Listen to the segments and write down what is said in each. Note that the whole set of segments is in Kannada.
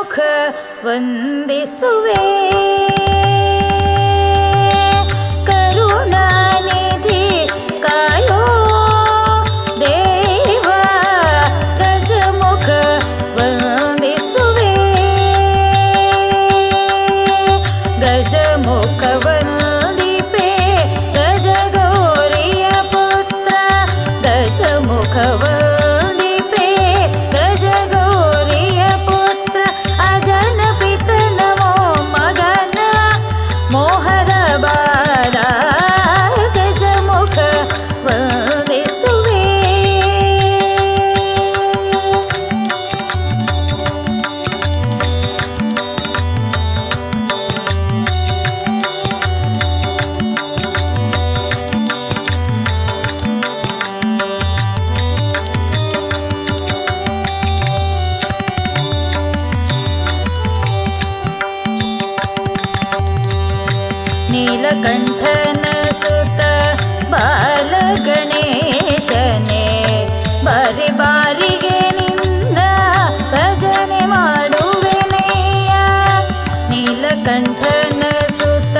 ಗಜಮುಖ ವಂದಿಸುವೆ ಕರುಣಾನಿಧಿ ಕಾಯೋ ದೇವ ಗಜಮುಖ ವಂದಿಸುವೆ ಗಜಮುಖ ವಂದಿಪೆ ಗಜ ಗೌರಿಯ ಪುತ್ರ ಗಜಮುಖ ವಂದಿಪೆ ಗಜ ಗೌರಿಯ ಪುತ್ರ ಅಜನ ಪಿತನ ಮೋ ಮಗನ ಮೋಹದ ಬಾಲ ಗಜಮುಖ ವಂದಿಸುವೆ ನೀಲಕಂಠನ ಸುತ ಬಾಲಗಣೇಶನೇ ಬಾರಿ ಬಾರಿಗೆ ನಿನ್ನ ಭಜನೆ ಮಾಡುವೆನೆಯ ನೀಲಕಂಠನ ಸುತ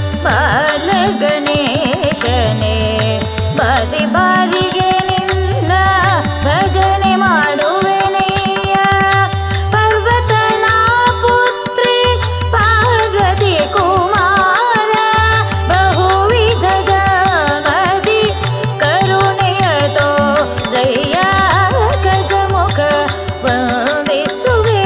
ಬಾಲಗಣೇಶನೇ ಬಾರಿ ಬಾರಿಗೆ ನಿನ್ನ ಭಜನೆ ಮಾಡುವೆನೆಯ ಪರ್ವತನ ಪುತ್ರಿ ಪಾರ್ವತಿ ಕುಮಾರ ಬಹುವಿಧ ಜಾಗದಿ ಕರುಣೆಯ ತೋರಯ್ಯ ಗಜಮುಖ ವಂದಿಸುವೆ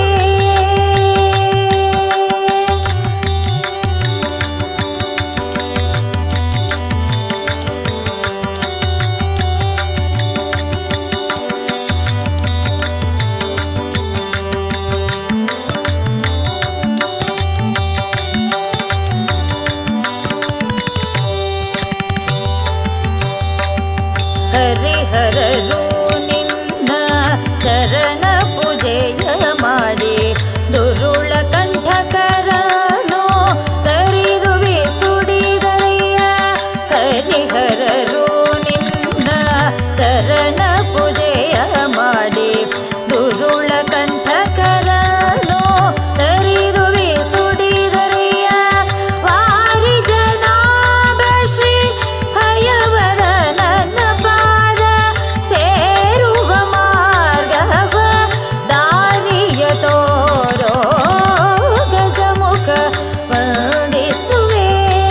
ಹರಿಹರರು ನಿನ್ನ ಚರಣ ಪೂಜೆಯ ಮಾಡಿ ದುರುಳ ಕಂಠಕರನು ತರಿದು ಸುಡಿದಯ್ಯ ಹರಿಹರರು ನಿನ್ನ ಚರಣ ಪೂಜೆಯ ಮಾಡಿ ದುರುಳ ಕಂಠಕರನು ತರಿದು ಸುಡಿದರಯ್ಯ ವಾರಿ ಜನಾಭ ಶ್ರೀ ಹಯವರ ನನ್ನ ಪಾದ ಸೇರುವ ಮಾರ್ಗವ ದಾರಿಯ ತೋರೋ ಗಜಮುಖ ವಂದಿಸುವೆ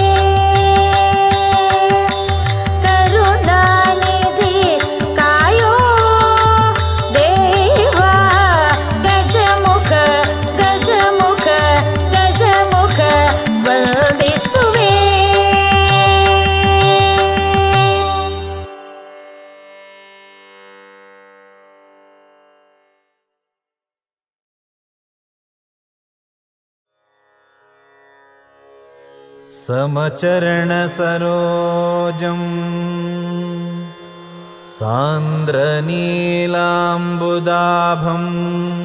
ಕರುಣಾನಿಧಿ ಕಾಯೋ ದೇವ ಗಜಮುಖ ಗಜಮುಖ ಗಜಮುಖ ವಂದಿಸುವೆ समचरणसरोजम् सान्द्रनीलाम्बुदाभम्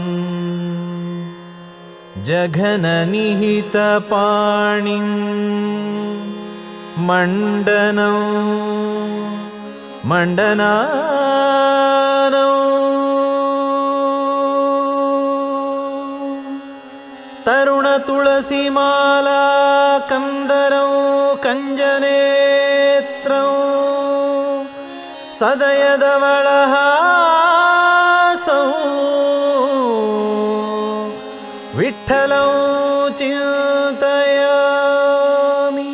जघननिहितपाणिम् मण्डनौ मण्डनानौ तरुणतुलसीमाला कन्दरौ कञ्जनेत्रौ सदयदवळहासौ विठ्ठलौ चिन्तयामि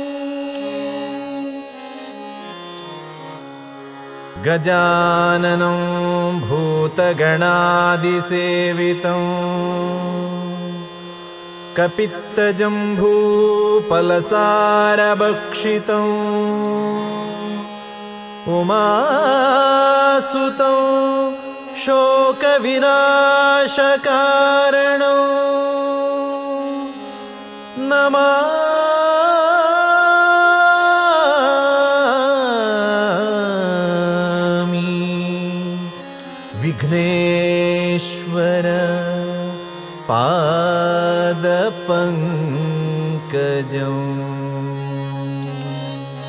गजाननं भूतगणादिसेवितौ कपित्तजम्बूफलसारभक्षितौ उमासुतौ शोकविनाशकारणौ नमामि विघ्नेश्वर पादपङ्कजम्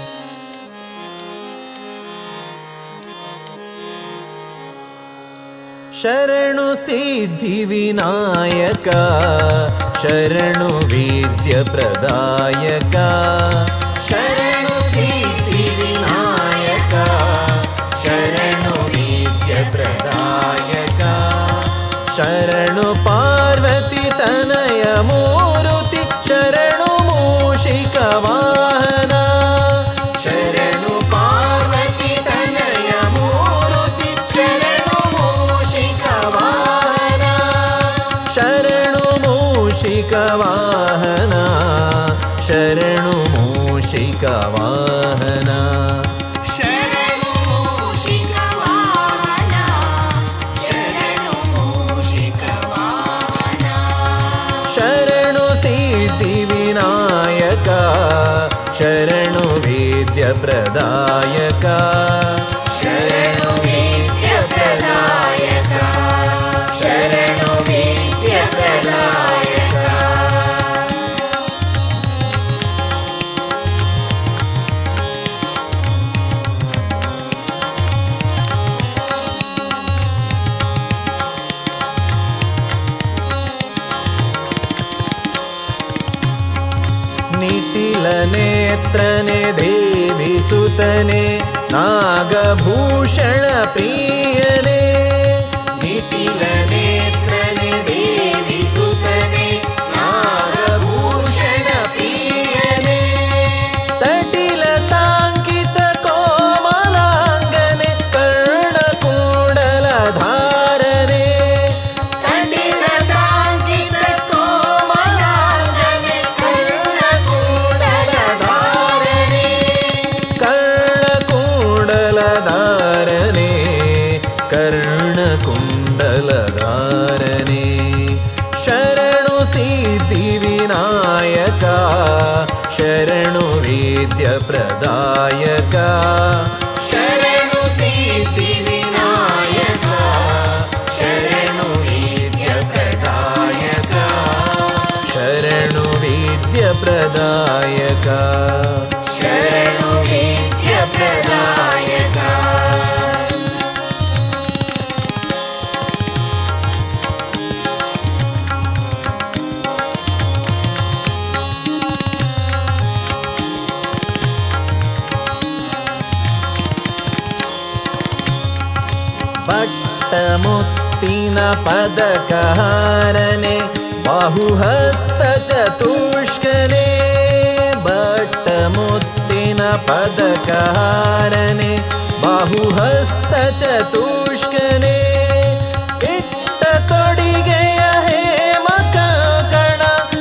ಶರಣು ಸಿದ್ಧಿ ವಿನಾಯಕ ಶರಣು ವಿದ್ಯ ಪ್ರದಾಯಕ ಶರಣು ಸಿದ್ಧಿ ವಿನಾಯಕ ಶರಣು ವಿದ್ಯ ಪ್ರದಾಯಕ ಶರಣು ಪಾರ್ವತಿ ತನಯ ಮೂರುತಿ ಶರಣು ಮೂಷಿಕ ವಾಹನ ಶರಣು ಪಾರ್ವತಿ ತನಯ ಮೂರುತಿ ಶರಣು ಮೂಷಿಕ ವಾಹನ ಶರಣು ಮೂಷಿಕ ವಾಹನ ಶರಣು ಮೂಷಿಕ ವಾಹನ ಶರಣು ಮೂಷಿಕ ವಾಹನ ಶರಣು ಮೂಷಿಕ ವಾಹನ ಶರಣು ಸಿದ್ಧಿ ವಿನಾಯಕ ಶರಣು ವೇದ್ಯ ಪ್ರದಾಯಕ ಶರಣು ವೇದ್ಯ ಪ್ರದಾಯಕ ಶರಣು ವೇದ್ಯ ಪ್ರದಾಯಕ ನಿಟಿಲ ನೇತ್ರನೆ ದೇವಿ ಸುತನೆ ನಾಗಭೂಷಣ ಪ್ರಿಯನೆ ನಿಟಿಲ ನೇತ್ರನೆ ದೇವಿ ಸುತನೆ ನಾಗಭೂಷಣ ಪ್ರಿಯನೆ ತಟಿಲ ತಾಂಕಿತ ಕೋಮಲಾಂಗನೆ ಕರ್ಣಕೂಡಲ ಧಾರನೆ ತಟಿಲ ತಾಂಕಿತ ಕೋಮಲಾಂಗನೆ ಕರ್ಣಕೂಡಲ ಧಾರನೆ ಕರ್ಣಕುಂಡಲ ಧಾರನೆ ಕರ್ಣಕುಂಡಲ ಧಾರನೆ ಶರಣು ಸಿದ್ಧಿ ವಿನಾಯಕ ಶರಣು ವೇದ್ಯ ಪ್ರದಾಯಕ ಶರಣು ಸಿದ್ಧಿ ವಿನಾಯಕ ಶರಣು ವೇದ್ಯ ಪ್ರದಾಯಕ ಶರಣು ವೇದ್ಯ ಪ್ರದಾಯಕ ಶರಣು ವೇದ್ಯ ಪ್ರದಾಯಕ ಪಟ್ಟಮುತ್ತಿನ ಪದಕಹಾರನೆ ಬಾಹುಹಸ್ತ ಚತುಷ್ಕನೆ ಬಟ್ಟಮುತ್ತಿನ ಪದಕಹಾರನೆ ಬಾಹುಹಸ್ತ ಚತುಷ್ಕನೆ ಇಟ್ಟ ತೊಡಿಗೆಯ ಹೇಮ ಕಣ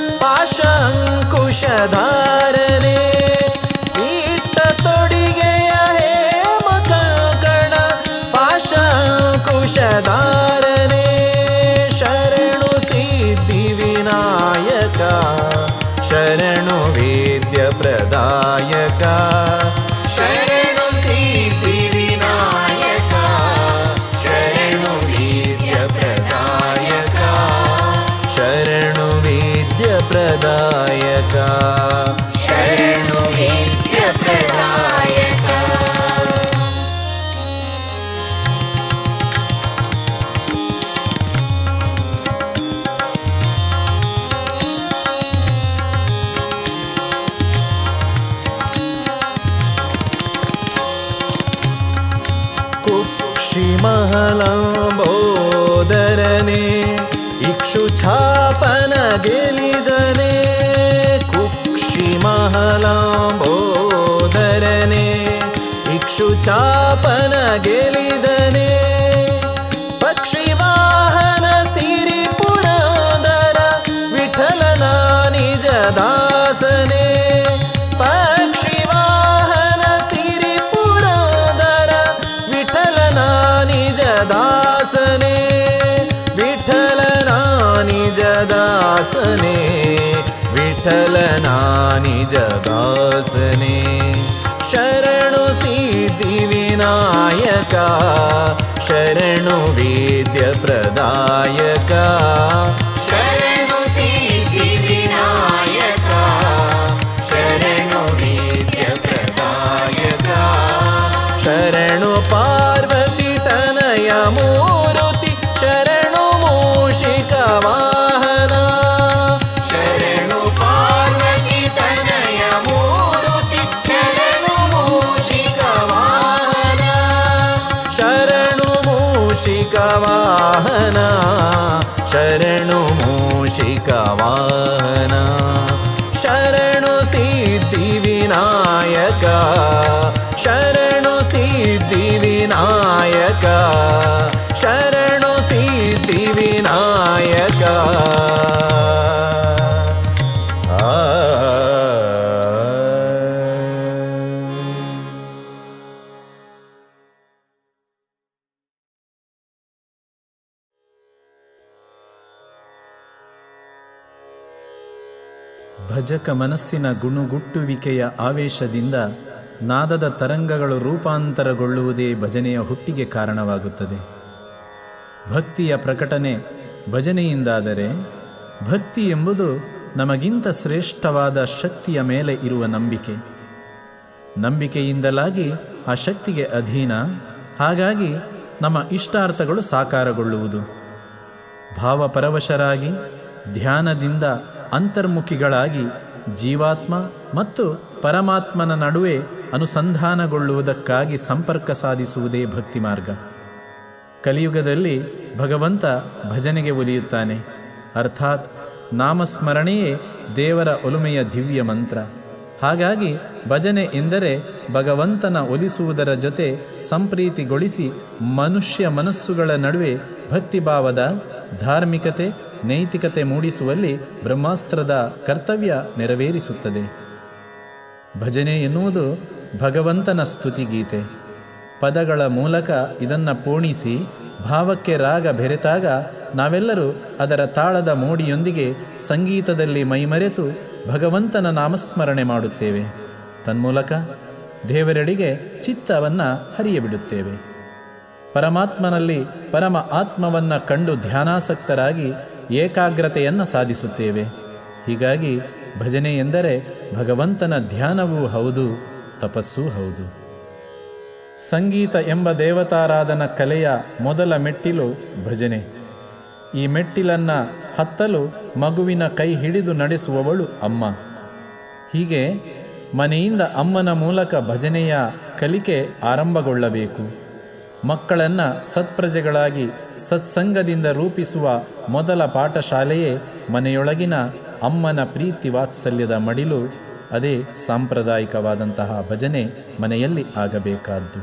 ಪಾಶಂಕುಶಧಾರನೆ ಇಟ್ಟ ತೊಡಿಗೆಯ ಹೇಮ ಕಣ ಪಾಶಂಕುಶಧಾರನೆ ಶರಣು ಸಿದ್ಧಿ ವಿನಾಯಕ ಶರಣು ವೇದ್ಯ ಪ್ರದಾಯಕ ಶರಣು ಸಿದ್ಧಿ ವಿನಾಯಕ ಶರಣು ವೇದ್ಯ ಪ್ರದಾಯಕ ಶರಣು ವೇದ್ಯ ಪ್ರದಾಯಕ ಶರಣು ವೇದ್ಯ ಪ್ರದಾಯಕ ಕುಕ್ಷಿಮಹಲಂಬೋದರನೆ ಇಕ್ಷುಛಾಪನ ಗೆಲಿದನೆ ಕುಕ್ಷಿಮಹಲಂಬೋದರನೆ ಇಕ್ಷುಛಾಪನ ಗೆಲಿದನೆ ಪಕ್ಷಿವಾಹನ ಸಿರಿ ಪುರಂದರ ವಿಠಲನ ನಿಜ ದಾಸನೆ ಪಕ್ಷಿವಾಹನ ಸಿರಿ ಪುರಂದರ ವಿಠಲನ ನಿಜ ದಾಸನೆ ವಿಠಲನ ನಿಜ ದಾಸನೆ ವಿಠಲನ ನಿಜ ದಾಸನೆ ಶರಣು ಸಿದ್ಧಿ ವಿನಾಯಕ ಶರಣು ವೇದ್ಯ ಪ್ರದಾಯಕ ಶರಣು ಸಿದ್ಧಿ ವಿನಾಯಕ ಶರಣು ವೇದ್ಯ ಪ್ರದಾಯಕ ಶರಣು ಪಾರ್ವತಿ ತನಯ ಮೂರುತಿ ಶರಣು ಮೂಷಿಕವಾಹನ ಶರಣು ಮೂಷಿಕವಾಹನ ಶರಣು ಸಿದ್ಧಿ ವಿನಾಯಕ ಶರಣು ಸಿದ್ಧಿ ವಿನಾಯಕ ಶರಣು ಸಿದ್ಧಿ ವಿನಾಯಕ ಆ ಭಜಕ ಮನಸ್ಸಿನ ಗುಣುಗುಟ್ಟುವಿಕೆಯ ಆವೇಶದಿಂದ ನಾದದ ತರಂಗಗಳು ರೂಪಾಂತರಗೊಳ್ಳುವುದೇ ಭಜನೆಯ ಹುಟ್ಟಿಗೆ ಕಾರಣವಾಗುತ್ತದೆ ಭಕ್ತಿಯ ಪ್ರಕಟನೆ ಭಜನೆಯಿಂದಾದರೆ ಭಕ್ತಿ ಎಂಬುದು ನಮಗಿಂತ ಶ್ರೇಷ್ಠವಾದ ಶಕ್ತಿಯ ಮೇಲೆ ಇರುವ ನಂಬಿಕೆ ನಂಬಿಕೆಯಿಂದಲಾಗಿ ಆ ಶಕ್ತಿಗೆ ಅಧೀನ ಹಾಗಾಗಿ ನಮ್ಮ ಇಷ್ಟಾರ್ಥಗಳು ಸಾಕಾರಗೊಳ್ಳುವುದು ಭಾವಪರವಶರಾಗಿ ಧ್ಯಾನದಿಂದ ಅಂತರ್ಮುಖಿಗಳಾಗಿ ಜೀವಾತ್ಮ ಮತ್ತು ಪರಮಾತ್ಮನ ನಡುವೆ ಅನುಸಂಧಾನಗೊಳ್ಳುವುದಕ್ಕಾಗಿ ಸಂಪರ್ಕ ಸಾಧಿಸುವುದೇ ಭಕ್ತಿ ಮಾರ್ಗ ಕಲಿಯುಗದಲ್ಲಿ ಭಗವಂತ ಭಜನೆಗೆ ಒಲಿಯುತ್ತಾನೆ ಅರ್ಥಾತ್ ನಾಮಸ್ಮರಣೆಯೇ ದೇವರ ಒಲುಮೆಯ ದಿವ್ಯ ಮಂತ್ರ ಹಾಗಾಗಿ ಭಜನೆ ಎಂದರೆ ಭಗವಂತನ ಒಲಿಸುವುದರ ಜೊತೆ ಸಂಪ್ರೀತಿಗೊಳಿಸಿ ಮನುಷ್ಯ ಮನಸ್ಸುಗಳ ನಡುವೆ ಭಕ್ತಿಭಾವದ ಧಾರ್ಮಿಕತೆ ನೈತಿಕತೆ ಮೂಡಿಸುವಲ್ಲಿ ಬ್ರಹ್ಮಾಸ್ತ್ರದ ಕರ್ತವ್ಯ ನೆರವೇರಿಸುತ್ತದೆ ಭಜನೆ ಎನ್ನುವುದು ಭಗವಂತನ ಸ್ತುತಿಗೀತೆ ಪದಗಳ ಮೂಲಕ ಇದನ್ನು ಪೋಣಿಸಿ ಭಾವಕ್ಕೆ ರಾಗ ಬೆರೆತಾಗ ನಾವೆಲ್ಲರೂ ಅದರ ತಾಳದ ಮೋಡಿಯೊಂದಿಗೆ ಸಂಗೀತದಲ್ಲಿ ಮೈಮರೆತು ಭಗವಂತನ ನಾಮಸ್ಮರಣೆ ಮಾಡುತ್ತೇವೆ ತನ್ಮೂಲಕ ದೇವರೆಡೆಗೆ ಚಿತ್ತವನ್ನು ಹರಿಯಬಿಡುತ್ತೇವೆ ಪರಮಾತ್ಮನಲ್ಲಿ ಪರಮ ಆತ್ಮವನ್ನು ಕಂಡು ಧ್ಯಾನಾಸಕ್ತರಾಗಿ ಏಕಾಗ್ರತೆಯನ್ನು ಸಾಧಿಸುತ್ತೇವೆ ಹೀಗಾಗಿ ಭಜನೆ ಎಂದರೆ ಭಗವಂತನ ಧ್ಯಾನವೂ ಹೌದು ತಪಸ್ಸೂ ಹೌದು ಸಂಗೀತ ಎಂಬ ದೇವತಾರಾಧನ ಕಲೆಯ ಮೊದಲ ಮೆಟ್ಟಿಲು ಭಜನೆ ಈ ಮೆಟ್ಟಿಲನ್ನು ಹತ್ತಲು ಮಗುವಿನ ಕೈ ಹಿಡಿದು ನಡೆಸುವವಳು ಅಮ್ಮ ಹೀಗೆ ಮನೆಯಿಂದ ಅಮ್ಮನ ಮೂಲಕ ಭಜನೆಯ ಕಲಿಕೆ ಆರಂಭಗೊಳ್ಳಬೇಕು ಮಕ್ಕಳನ್ನು ಸತ್ಪ್ರಜೆಗಳಾಗಿ ಸತ್ಸಂಗದಿಂದ ರೂಪಿಸುವ ಮೊದಲ ಪಾಠಶಾಲೆಯೇ ಮನೆಯೊಳಗಿನ ಅಮ್ಮನ ಪ್ರೀತಿ ವಾತ್ಸಲ್ಯದ ಮಡಿಲು ಅದೇ ಸಾಂಪ್ರದಾಯಿಕವಾದಂತಹ ಭಜನೆ ಮನೆಯಲ್ಲಿ ಆಗಬೇಕಾದ್ದು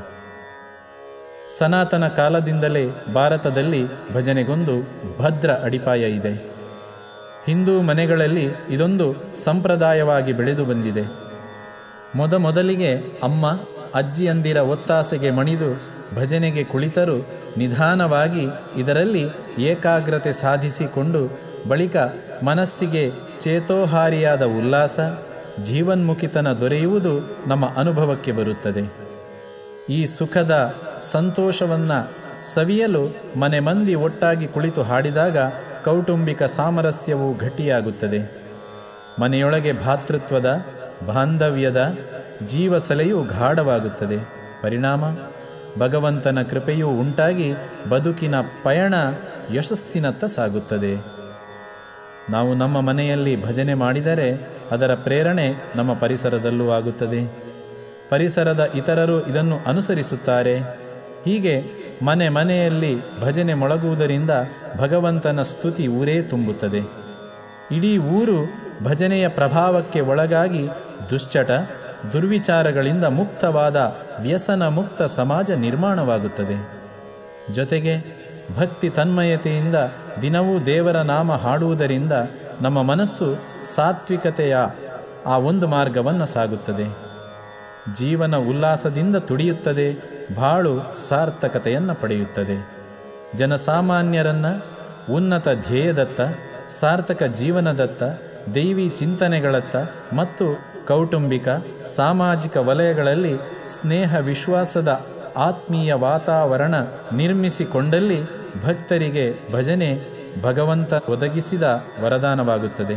ಸನಾತನ ಕಾಲದಿಂದಲೇ ಭಾರತದಲ್ಲಿ ಭಜನೆಗೊಂದು ಭದ್ರ ಅಡಿಪಾಯ ಇದೆ ಹಿಂದೂ ಮನೆಗಳಲ್ಲಿ ಇದೊಂದು ಸಂಪ್ರದಾಯವಾಗಿ ಬೆಳೆದು ಬಂದಿದೆ ಮೊದಮೊದಲಿಗೆ ಅಮ್ಮ ಅಜ್ಜಿಯಂದಿರ ಒತ್ತಾಸೆಗೆ ಮಣಿದು ಭಜನೆಗೆ ಕುಳಿತರು ನಿಧಾನವಾಗಿ ಇದರಲ್ಲಿ ಏಕಾಗ್ರತೆ ಸಾಧಿಸಿಕೊಂಡು ಬಳಿಕ ಮನಸ್ಸಿಗೆ ಚೇತೋಹಾರಿಯಾದ ಉಲ್ಲಾಸ ಜೀವನ್ಮುಖಿತನ ದೊರೆಯುವುದು ನಮ್ಮ ಅನುಭವಕ್ಕೆ ಬರುತ್ತದೆ ಈ ಸುಖದ ಸಂತೋಷವನ್ನು ಸವಿಯಲು ಮನೆ ಮಂದಿ ಒಟ್ಟಾಗಿ ಕುಳಿತು ಹಾಡಿದಾಗ ಕೌಟುಂಬಿಕ ಸಾಮರಸ್ಯವು ಗಟ್ಟಿಯಾಗುತ್ತದೆ ಮನೆಯೊಳಗೆ ಭಾತೃತ್ವದ ಬಾಂಧವ್ಯದ ಜೀವಸಲೆಯು ಗಾಢವಾಗುತ್ತದೆ ಪರಿಣಾಮ ಭಗವಂತನ ಕೃಪೆಯೂ ಉಂಟಾಗಿ ಬದುಕಿನ ಪಯಣ ಯಶಸ್ಸಿನತ್ತ ಸಾಗುತ್ತದೆ ನಾವು ನಮ್ಮ ಮನೆಯಲ್ಲಿ ಭಜನೆ ಮಾಡಿದರೆ ಅದರ ಪ್ರೇರಣೆ ನಮ್ಮ ಪರಿಸರದಲ್ಲೂ ಆಗುತ್ತದೆ ಪರಿಸರದ ಇತರರು ಇದನ್ನು ಅನುಸರಿಸುತ್ತಾರೆ ಹೀಗೆ ಮನೆ ಮನೆಯಲ್ಲಿ ಭಜನೆ ಮೊಳಗುವುದರಿಂದ ಭಗವಂತನ ಸ್ತುತಿ ಊರೇ ತುಂಬುತ್ತದೆ ಇಡೀ ಊರು ಭಜನೆಯ ಪ್ರಭಾವಕ್ಕೆ ಒಳಗಾಗಿ ದುಶ್ಚಟ ದುರ್ವಿಚಾರಗಳಿಂದ ಮುಕ್ತವಾದ ವ್ಯಸನ ಮುಕ್ತ ಸಮಾಜ ನಿರ್ಮಾಣವಾಗುತ್ತದೆ ಜೊತೆಗೆ ಭಕ್ತಿ ತನ್ಮಯತೆಯಿಂದ ದಿನವೂ ದೇವರ ನಾಮ ಹಾಡುವುದರಿಂದ ನಮ್ಮ ಮನಸ್ಸು ಸಾತ್ವಿಕತೆಯ ಆ ಒಂದು ಮಾರ್ಗವನ್ನು ಸಾಗುತ್ತದೆ ಜೀವನ ಉಲ್ಲಾಸದಿಂದ ತುಡಿಯುತ್ತದೆ ಬಾಳು ಸಾರ್ಥಕತೆಯನ್ನು ಪಡೆಯುತ್ತದೆ ಜನಸಾಮಾನ್ಯರನ್ನು ಉನ್ನತ ಧ್ಯೇಯದತ್ತ ಸಾರ್ಥಕ ಜೀವನದತ್ತ ದೈವಿ ಚಿಂತನೆಗಳತ್ತ ಮತ್ತು ಕೌಟುಂಬಿಕ ಸಾಮಾಜಿಕ ವಲಯಗಳಲ್ಲಿ ಸ್ನೇಹ ವಿಶ್ವಾಸದ ಆತ್ಮೀಯ ವಾತಾವರಣ ನಿರ್ಮಿಸಿಕೊಂಡಲ್ಲಿ ಭಕ್ತರಿಗೆ ಭಜನೆ ಭಗವಂತ ಒದಗಿಸಿದ ವರದಾನವಾಗುತ್ತದೆ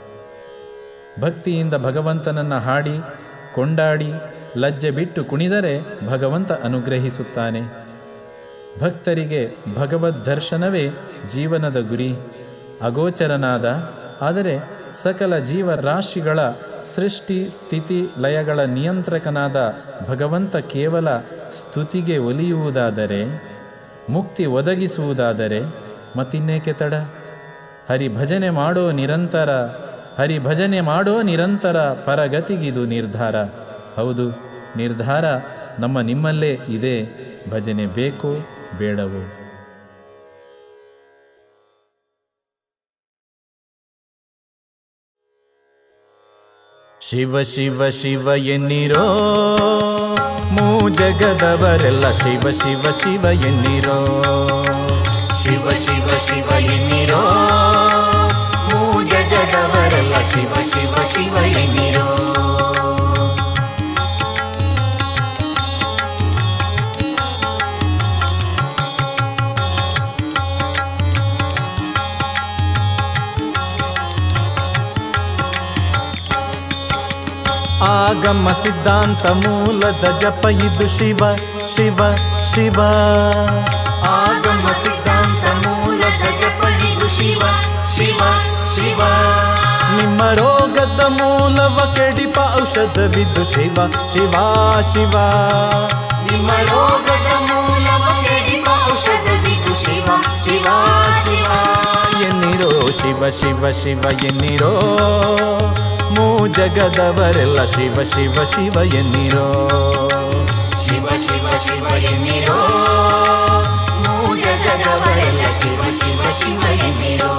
ಭಕ್ತಿಯಿಂದ ಭಗವಂತನನ್ನು ಹಾಡಿ ಕೊಂಡಾಡಿ ಲಜ್ಜೆ ಬಿಟ್ಟು ಕುಣಿದರೆ ಭಗವಂತ ಅನುಗ್ರಹಿಸುತ್ತಾನೆ ಭಕ್ತರಿಗೆ ಭಗವದ್ ದರ್ಶನವೇ ಜೀವನದ ಗುರಿ ಅಗೋಚರನಾದ ಆದರೆ ಸಕಲ ಜೀವರಾಶಿಗಳ ಸೃಷ್ಟಿ ಸ್ಥಿತಿ ಲಯಗಳ ನಿಯಂತ್ರಕನಾದ ಭಗವಂತ ಕೇವಲ ಸ್ತುತಿಗೆ ಒಲಿಯುವುದಾದರೆ ಮುಕ್ತಿ ಒದಗಿಸುವುದಾದರೆ ಮತ್ತಿನ್ನೇಕೆ ತಡ ಹರಿಭಜನೆ ಮಾಡೋ ನಿರಂತರ ಹರಿಭಜನೆ ಮಾಡೋ ನಿರಂತರ ಪರಗತಿಗಿದು ನಿರ್ಧಾರ ಹೌದು ನಿರ್ಧಾರ ನಮ್ಮ ನಿಮ್ಮಲ್ಲೇ ಇದೆ ಭಜನೆ ಬೇಕೋ ಬೇಡವೋ ಶಿವ ಶಿವ ಶಿವ ಎನ್ನಿರೋ ಮೂ ಜಗದವರೆಲ್ಲ ಶಿವ ಶಿವ ಶಿವ ಎನ್ನಿರೋ ಶಿವ ಶಿವ ಶಿವ ಎನ್ನಿರೋ ಮೂ ಜಗದವರೆಲ್ಲ ಶಿವ ಶಿವ ಶಿವ ಎನ್ನಿರೋ ಆಗಮ ಸಿದ್ಧಾಂತ ಮೂಲದ ಜಪ ಇದು ಶಿವ ಶಿವ ಶಿವ ಆಗಮ ಸಿದ್ಧಾಂತ ಮೂಲದ ಜಪಣಿದು ಶಿವ ಶಿವ ಶಿವ ನಿಮ್ಮ ರೋಗದ ಮೂಲವ ಕೆಡಿಪ ಔಷಧವಿದು ಶಿವ ಶಿವ ಶಿವ ನಿಮ್ಮ ರೋಗದ ಮೂಲವ ಕೆಡಿಪ ಔಷಧವಿದು ಶಿವ ಶಿವ ಶಿವ ಎನ್ನಿರೋ ಶಿವ ಶಿವ ಶಿವ ಎನ್ನಿರೋ ಮೂ ಜಗದವರೆಲ್ಲ ಶಿವ ಶಿವ ಶಿವ ಎನ್ನಿರೋ ಶಿವ ಶಿವ ಶಿವ ಎನ್ನಿರೋ ಮೂ ಜಗದವರೆಲ್ಲ ಶಿವ ಶಿವ ಶಿವ ಎನ್ನಿರೋ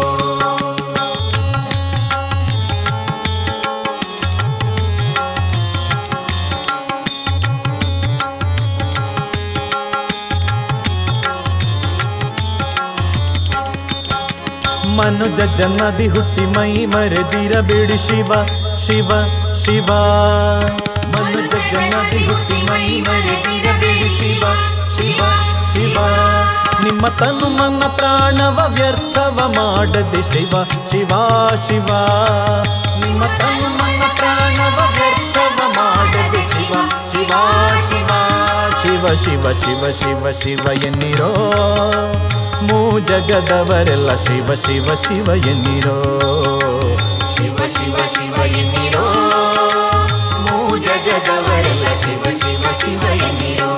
ಮನುಜ ಜನ್ಮದಿ ಹುಟ್ಟಿ ಮೈ ಮರೆದಿರಬೇಡಿ ಶಿವ ಶಿವ ಶಿವ ಮನುಜ ಜನ್ಮದಿ ಹುಟ್ಟಿ ಮೈ ಮರೆದಿರಬೇಡಿ ಶಿವ ಶಿವ ಶಿವ ನಿಮ್ಮ ತನು ಮನ ಪ್ರಾಣವ ವ್ಯರ್ಥವ ಮಾಡದೆ ಶಿವ ಶಿವ ಶಿವ ನಿಮ್ಮ ತನು ಮನ ಪ್ರಾಣವ ವ್ಯರ್ಥವ ಮಾಡದೆ ಶಿವ ಶಿವ ಶಿವ ಶಿವ ಶಿವ ಶಿವ ಶಿವ ಶಿವ ಎನ್ನಿರೋ ಮೂ ಜಗದವರೆಲ್ಲ ಶಿವ ಶಿವ ಶಿವ ಎನ್ನಿರೋ ಶಿವ ಶಿವ ಶಿವ ಎನ್ನಿರೋ ಮೂ ಜಗದವರೆಲ್ಲ ಶಿವ ಶಿವ ಶಿವ ಎನ್ನಿರೋ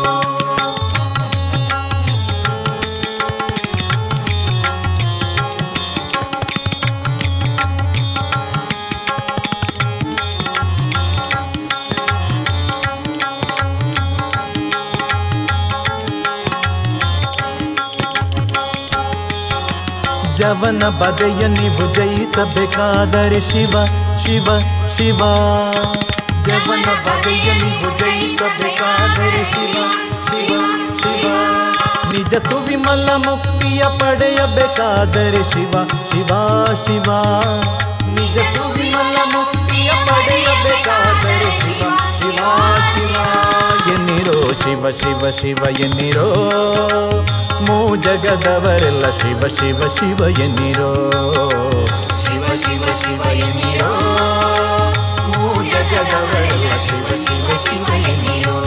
ಜವನ ಬದೆಯ ನೀವು ಜಯಿಸಬೇಕಾದರೆ ಶಿವ ಶಿವ ಶಿವ ಜವನ ಬಗೆಯ ನೀವು ಜಯಿಸಬೇಕಾದರೆ ಶಿವ ಶಿವ ಶಿವ ನಿಜ ಸುವಿಮಲ ಮುಕ್ತಿಯ ಪಡೆಯಬೇಕಾದರೆ ಶಿವ ಶಿವ ಶಿವ ನಿಜ ಸುವಿಮಲ ಮುಕ್ತಿಯ ಪಡೆಯಬೇಕಾದರೆ ಶಿವ ಶಿವ ಶಿವ ಎನ್ನಿರೋ ಶಿವ ಶಿವ ಶಿವ ಎನ್ನಿರೋ ಮೂ ಜಗದವರೆಲ್ಲ ಶಿವ ಶಿವ ಶಿವ ಎನ್ನಿರೋ ಶಿವ ಶಿವ ಶಿವ ಎನ್ನಿರೋ ಮೂ ಜಗದವರೆಲ್ಲ ಶಿವ ಶಿವ ಶಿವ ಎನ್ನಿರೋ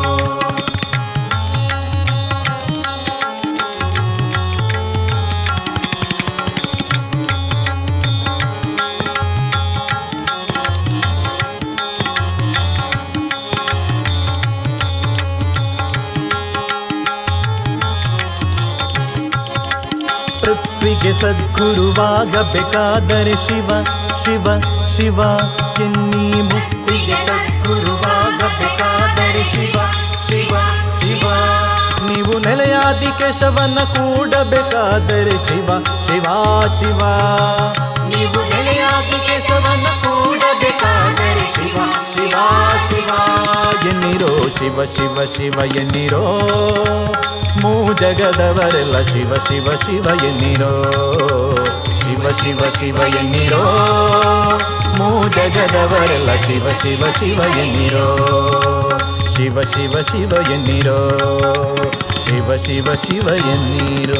ಪೃಥ್ವಿಗೆ ಸದ್ಗುರುವಾಗಬೇಕಾದರೆ ಶಿವ ಶಿವ ಶಿವ ಎನ್ನಿ ಮುಕ್ತಿಗೆ ಸದ್ಗುರುವಾಗಬೇಕಾದರೆ ಶಿವ ಶಿವ ಶಿವ ನೀವು ನೆಲೆಯಾದಿ ಕೇಶವನ ಕೂಡಬೇಕಾದರೆ ಶಿವ ಶಿವ ಶಿವ ನೀವು ನೆಲೆಯಾಗಿ ಕೇಶವನ ಕೂಡಬೇಕಾದರೆ ಶಿವ ಶಿವ ಶಿವ ಎನ್ನಿರೋ ಶಿವ ಶಿವ ಶಿವ ಎನ್ನಿರೋ ಮೂ ಜಗದವರೆಲ್ಲ ಶಿವ ಶಿವ ಶಿವ ಎನ್ನಿರೋ ಶಿವ ಶಿವ ಶಿವ ಎನ್ನಿರೋ ಮೂ ಜಗದವರೆಲ್ಲ ಶಿವ ಶಿವ ಶಿವ ಎನ್ನಿರೋ ಶಿವ ಶಿವ ಶಿವ ಎನ್ನಿರೋ ಶಿವ ಶಿವ ಶಿವ ಎನ್ನಿರೋ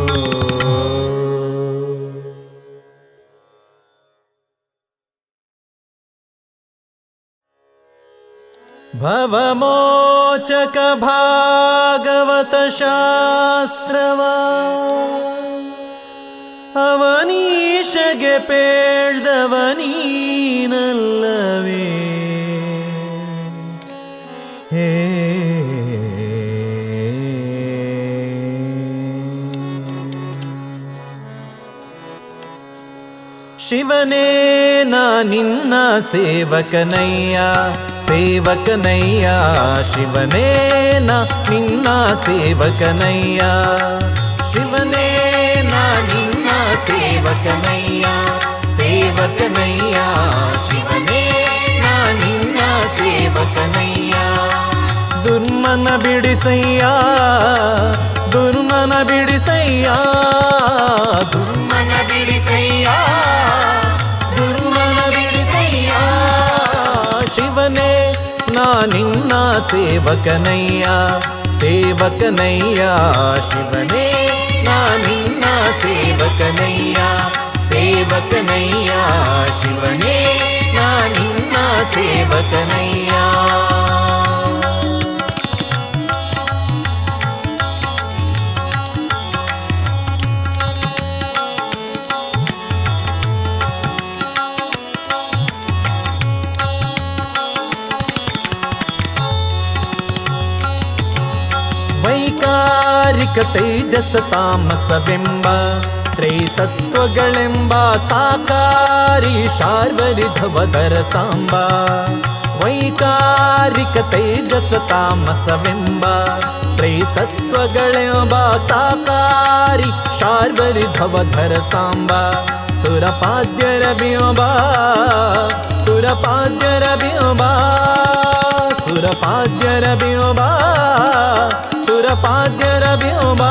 ಭವಮೋಚಕ ಭಾಗವತ ಶಾಸ್ತ್ರವ ಅವನೀಶಗೆ ಪೇಳ್ದವನೀನಲ್ಲವೇ ಹೇ ಶಿವನೇ ನಾ ನಿನ್ನ ಸೇವಕನಯ್ಯ ಸೇವಕನಯ್ಯ ಶಿವನೇ ನಾ ನಿನ್ನ ಸೇವಕನಯ್ಯ ಶಿವನೇ ನಾ ನಿನ್ನ ಸೇವಕನಯ್ಯ ಸೇವಕನಯ್ಯ ಶಿವನೇ ನಾ ನಿನ್ನ ಸೇವಕನಯ್ಯ ದುರ್ಮನ ಬಿಡಿಸಯ್ಯ ದುರ್ಮನ ಬಿಡಿಸಯ್ಯ ದುರ್ಮನ ಬಿಡಿಸಯ್ಯ ದುರ್ಮನ ಬಿಡಿಸಯ್ಯ ಶಿವನೇ ನಾ ನಿನ್ನ ಸೇವಕನಯ್ಯ ಸೇವಕನಯ್ಯ ಶಿವನೇ ನಾ ನಿನ್ನ ಸೇವಕನಯ್ಯ ಸೇವಕನಯ್ಯ ಶಿವನೇ ನಾ ನಿನ್ನ ಸೇವಕನಯ್ಯ ವೈಕಾರಿಕ ತೇಜಸ ತಾಮಸವೆಂಬ ತ್ರೈತತ್ವಗಳೆಂಬ ಸಾಕಾರಿ ಶಾರ್ವರಿಧವಧರ ಸಾಂಬ ವೈಕಾರಿಕ ತೇಜಸ ತಾಮಸವೆಂಬ ತ್ರೈತತ್ವಗಳೆಂಬ ಸಾಕಾರಿ ಶಾರ್ವರಿಧವಧರ ಸಾಂಬ ಸುರಪಾದ್ಯರ ಬಿಂಬ ಸುರಪಾದ್ಯರ ಬಿಂಬ ಸುರಪಾದ್ಯರ ಬಿಂಬ ಸುರಪಾದ್ಯರ ಬಿಂಬ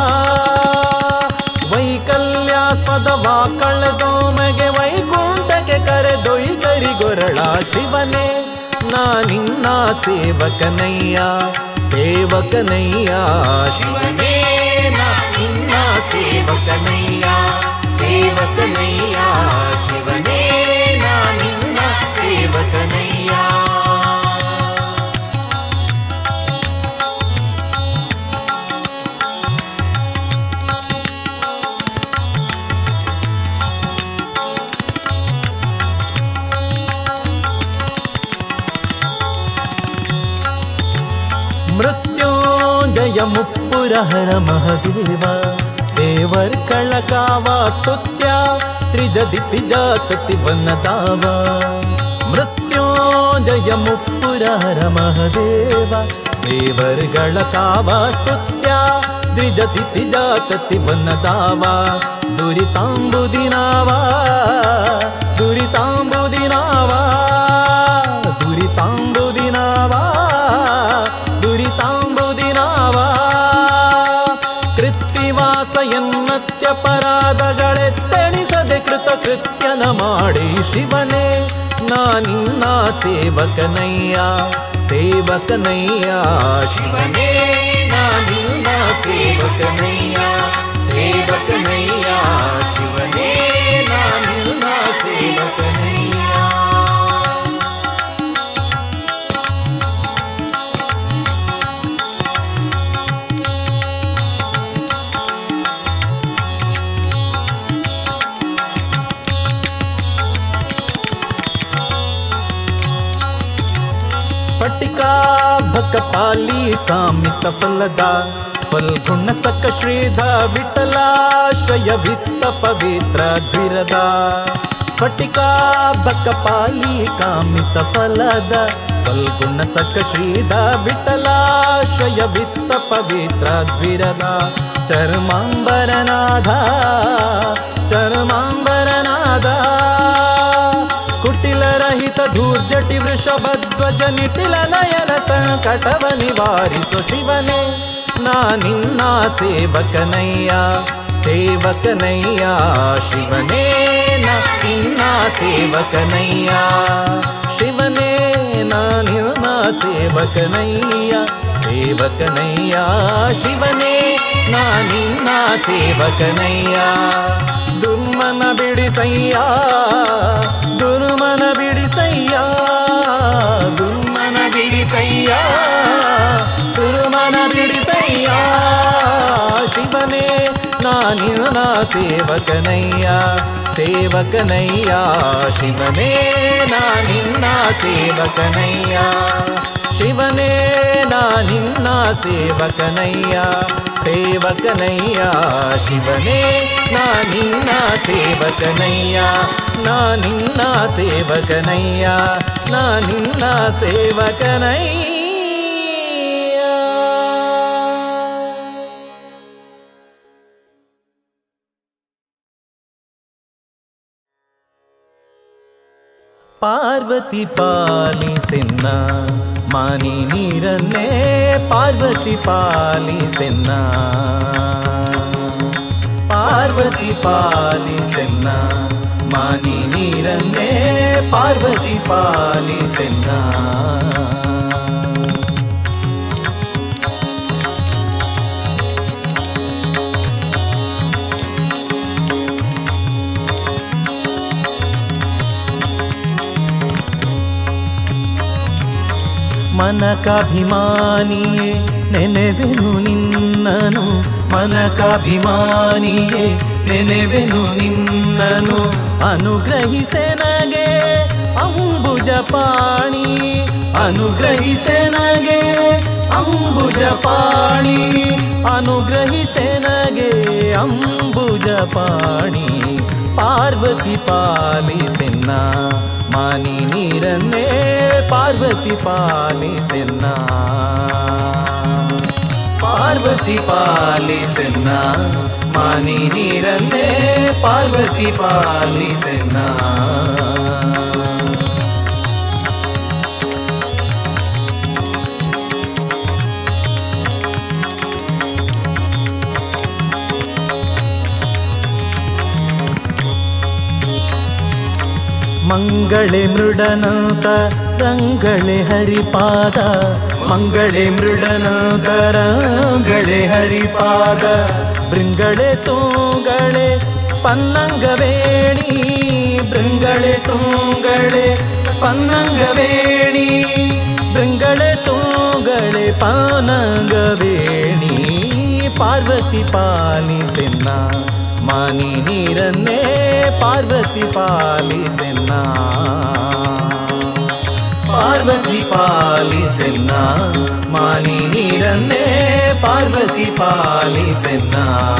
ವೈಕಲ್ಯಾಸ್ಪದ ವಾಕಳದೋಮಗೆ ವೈಕುಂಠಕ್ಕೆ ಕರೆದೊಯ್ ಕರಿಗೊರಳ ಶಿವನೇ ನಾ ನಿನ್ನ ಸೇವಕನಯ್ಯ ಸೇವಕನಯ್ಯ ಶಿವನೇ ನಾ ನಿನ್ನ ಸೇವಕನಯ್ಯ ಸೇವಕನಯ್ಯ ಶಿವನೇ ನಾ ನಿನ್ನ ಸೇವಕನಯ್ಯ ಮೃತ್ಯುಂಜಯ ಮುಪ್ಪುರಹರ ಮಹದೇವ ದೇವರ್ ಕಳಕಾವ ಸ್ತುತ್ಯ ತ್ರಿಜದಿ ತ್ರಿಜಾತತಿ ವನದಾವ ಮೃತ್ಯುಂಜಯ ಮುಪ್ಪುರಹರ ಮಹದೇವ ದೇವರ್ ಗಳಕಾವ ಸ್ತುತ್ಯ ತ್ರಿಜತಿ ತ್ರಿಜಾತತಿ ವನದಾವ ದುರಿತಾಂಬುದಿನಾವ ದುರಿತಾಂಬುದಿನಾವ ದುರಿತಾಂಬುದಿನಾವ ದುರಿತಾಂಬುದಿನಾವ ಕೃತ್ತಿವಾಸ ಎನ್ನತ್ಯಪರಾಧಗಳೆತ್ತಣಿಸದೆ ಕೃತ ಕೃತ್ಯನ ಮಾಡಿ ಶಿವನೇ ನಾ ನಿನ್ನ ಸೇವಕನಯ್ಯ ಸೇವಕನಯ್ಯ ಶಿವನೇ ನಾ ನಿನ್ನ ಸೇವಕನಯ್ಯ ಸೇವಕನಯ್ಯ ಶಿವನೇ ನಾ ನಿನ್ನ ಸೇವಕನಯ್ಯ ಸ್ಫಟಿಕಾಭಕ ಪಾಲಿ ಕಾಮಿತ ಫಲದ ಫಲ್ಗುಣ ಸಕ ಶ್ರೀಧ ವಿಠಲಾಶ್ರಯ ವಿತ್ತ ಪವಿತ್ರ ದ್ವಿರದ ಸ್ಫಟಿಕಾಭಕ ಪಾಲಿ ಕಾಮಿತ ಫಲದ ಫಲ್ಗುಣ ಸಕ ಶ್ರೀಧ ವಿಠಲಾಶ್ರಯ ವಿತ್ತ ಪವಿತ್ರ ದ್ವಿರದ ಚರ್ಮಾಂಬರನಾಥ ಚರ್ಮಾಂಬರನಾಥ ಕುಟಿಲರಹಿತ ಧೂರ್ಜಟಿ ವೃಷಭಧ್ವಜ ನಿಟಿಲ ನಯನ ಸಂಕಟವ ನಿವಾರಿಸು ಶಿವನೇ ನಾ ನಿನ್ನ ಸೇವಕನಯ್ಯ ಸೇವಕನಯ್ಯ ಶಿವನೇ ನಾ ನಿನ್ನ ಸೇವಕನಯ್ಯ ಶಿವನೇ ನಾ ನಿನ್ನ ಸೇವಕನಯ್ಯ ಸೇವಕನಯ್ಯ ಶಿವನೇ ನಾ ನಿನ್ನ ಸೇವಕನಯ್ಯ ದುರ್ಮನ ಬಿಡಿಸಯ್ಯ ದುರ್ಮನ ಬಿಡಿಸಯ್ಯ ದುರ್ಮನ ಬಿಡಿಸಯ್ಯ ದುರ್ಮನ ಬಿಡಿಸಯ್ಯ ಶಿವನೇ ನಾನಿನ ಸೇವಕನಯ್ಯ ಸೇವಕನಯ್ಯ ಶಿವನೇ ನಾನಿನ್ನ ಸೇವಕನಯ್ಯ ಶಿವನೇ ನಾ ನಿನ್ನ ಸೇವಕನಯ್ಯ ಸೇವಕನಯ್ಯ ಶಿವನೇ ನಾ ನಿನ್ನ ಸೇವಕನಯ್ಯ ನಾ ನಿನ್ನ ಸೇವಕನಯ್ಯ ನಾ ನಿನ್ನ ಸೇವಕನಯ್ಯ ಪಾರ್ವತಿ ಪಾಲಿಸೆನ್ನ ಮಾನಿ ನೀರನ್ನೇ ಪಾರ್ವತಿ ಪಾಲಿಸೆನ್ನ ಪಾರ್ವತಿ ಪಾಲಿಸೆನ್ನ ಮಾನಿ ನೀರನ್ನೇ ಪಾರ್ವತಿ ಪಾಲಿಸೆನ್ನ ಮನಕಾಭಿಮಾನಿಯೇ ನೆನೆವೆನು ನಿನ್ನನು ಮನಕಾಭಿಮಾನಿಯೇ ನೆನೆವೆನು ನಿನ್ನನು ಅನುಗ್ರಹಿಸೆನಗೆ ಅಂಬುಜ ಪಾಣಿ ಅನುಗ್ರಹಿಸೆನಗೆ ಅಂಬುಜ ಪಾಣಿ ಅನುಗ್ರಹಿಸೆನಗೆ ಅಂಬುಜ ಪಾಣಿ ಪಾರ್ವತಿ ಪಾಲಿಸೆನ್ನ ಮಾನಿ ನೀರನ್ನೇ ಪಾರ್ವತಿ ಪಾಲಿಸೆನ್ನ ಪಾರ್ವತಿ ಪಾಲಿಸೆನ್ನ ಮಾನಿ ನೀರನ್ನೇ ಪಾರ್ವತಿ ಪಾಲಿಸೆನ್ನ ಮಂಗಳೆ ಮೃಡನಾಥ ರಂಗಳೆ ಹರಿಪಾದ ಮಂಗಳೆ ಮೃಡನಾಥ ರಂಗಳೆ ಹರಿಪಾದ ಬೃಂಗಳೆ ತೂಂಗಳೆ ಪನ್ನಂಗವೇಣಿ ಬೃಂಗಳೆ ತೂಂಗಳೆ ಪನ್ನಂಗವೇಣಿ ಬೃಂಗಳೆ ತೂಂಗಳೆ ಪಾನಂಗವೇಣಿ ಪಾರ್ವತಿ ಪಾಲಿಸೆನ್ನ ಮಾನಿ ನೀರನ್ನೇ ಪಾರ್ವತಿ ಪಾಲಿಸೆನ್ನ ಪಾರ್ವತಿ ಪಾಲಿಸೆನ್ನ ಮಾನಿ ನೀರನ್ನೇ ಪಾರ್ವತಿ ಪಾಲಿಸೆನ್ನ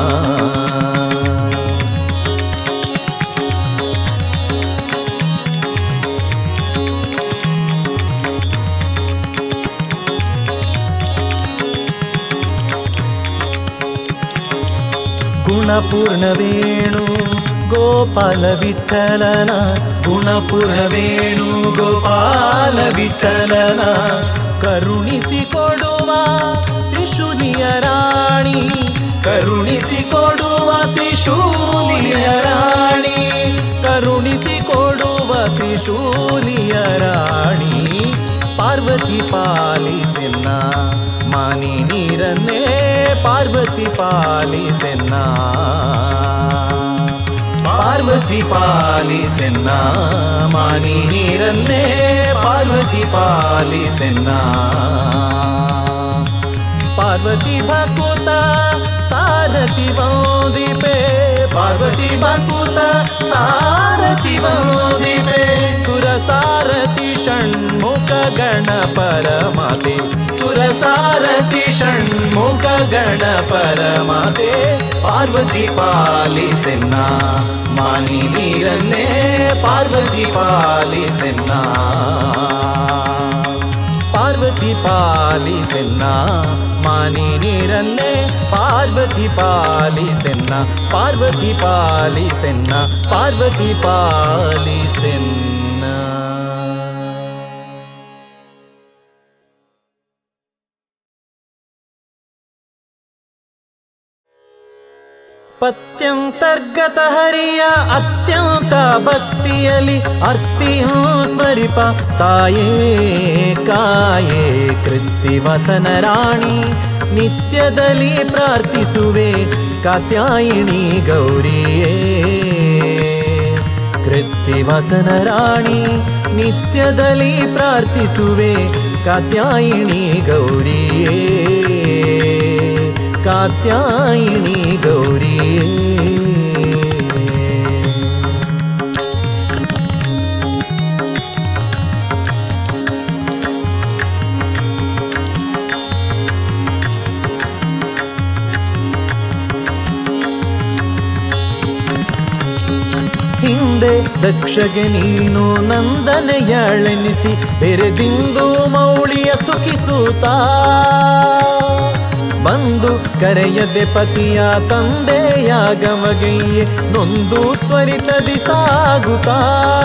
ಗುಣಪೂರ್ಣ ವೇಣು ಗೋಪಾಲ ವಿಠಲನ ಗುಣಪೂರ್ಣ ವೇಣು ಗೋಪಾಲ ವಿಠಲನ ಕರುಣಿಸಿ ಕೊಡುವ ತ್ರಿಶೂಲಿಯ ರಾಣಿ ಕರುಣಿಸಿ ಕೊಡುವ ತ್ರಿಶೂಲಿಯ ರಾಣಿ ಕರುಣಿಸಿ ಕೊಡುವ ತ್ರಿಶೂಲಿಯ ರಾಣಿ ಪಾರ್ವತಿ ಪಾಲಿಸೆನ್ನ ಮಾನಿ ನೀರನ್ನೇ ಪಾರ್ವತಿ ಪಾಲಿಸೆನ್ನ ಪಾರ್ವತಿ ಪಾಲಿಸೆನ್ನ ಮಾನಿ ನೀರನ್ನೇ ಪಾರ್ವತಿ ಪಾಲಿಸೆನ್ನ ಪಾರ್ವತಿ ಭಕುತ ಸಾರಥಿ ವಂದಿಪೆ ಪಾರ್ವತಿ ಭಕುತ ಸಾರಥಿ ವಂದಿಪೆ ಸುರ ಸಾರಥಿ ಷಣ್ಮುಖ ಗಣ ಪರಮತೆ ಸುರ ಸಾರಥಿ ಷಣ್ಮುಖ ಗಣ ಪರಮತೆ ಪಾರ್ವತಿ ಪಾಲಿಸೆನ್ನ ಮಾನಿ ನೀರನ್ನೇ ಪಾರ್ವತಿ ಪಾಲಿಸೆನ್ನ ಪಾರ್ವತಿ ಪಾಲಿಸೆನ್ನ ಮಾನಿ ನೀರನ್ನೇ ಪಾರ್ವತಿ ಪಾಲಿಸೆನ್ನ ಪಾರ್ವತಿ ಪಾಲಿಸೆನ್ನ ಪಾರ್ವತಿ ಪಾಲಿಸೆನ್ನ ಪತ್ಯಂತರ್ಗತ ಹರಿಯ ಅತ್ಯಂತ ಭಕ್ತಿಯಲಿ ಅರ್ತಿಯೂ ಸ್ಮರಿಪ ತಾಯೇ ಕಾಯೇ ಕೃತ್ತಿವಸನ ರಾಣಿ ನಿತ್ಯದಲ್ಲಿ ಪ್ರಾರ್ಥಿಸುವೆ ಕಾತ್ಯಾಯಿಣಿ ಗೌರಿಯೇ ಕೃತ್ತಿವಸನ ರಾಣಿ ನಿತ್ಯದಲ್ಲಿ ಪ್ರಾರ್ಥಿಸುವೆ ಕಾತ್ಯಾಯಿಣಿ ಗೌರಿಯೇ ಕಾತ್ಯಾಯಿಣಿ ಗೌರಿಯೇ ದಕ್ಷಗೆ ನೀನು ನಂದನೆಯಳೆನಿಸಿ ಬೆರೆದಿಂದು ಮೌಳಿಯ ಸುಖಿಸುತ್ತಾ ಬಂದು ಕರೆಯದೆ ಪತಿಯ ತಂದೆಯ ಗಮಗೈಯೆ ನೊಂದು ತ್ವರಿತದಿ ಸಾಗುತ್ತಾ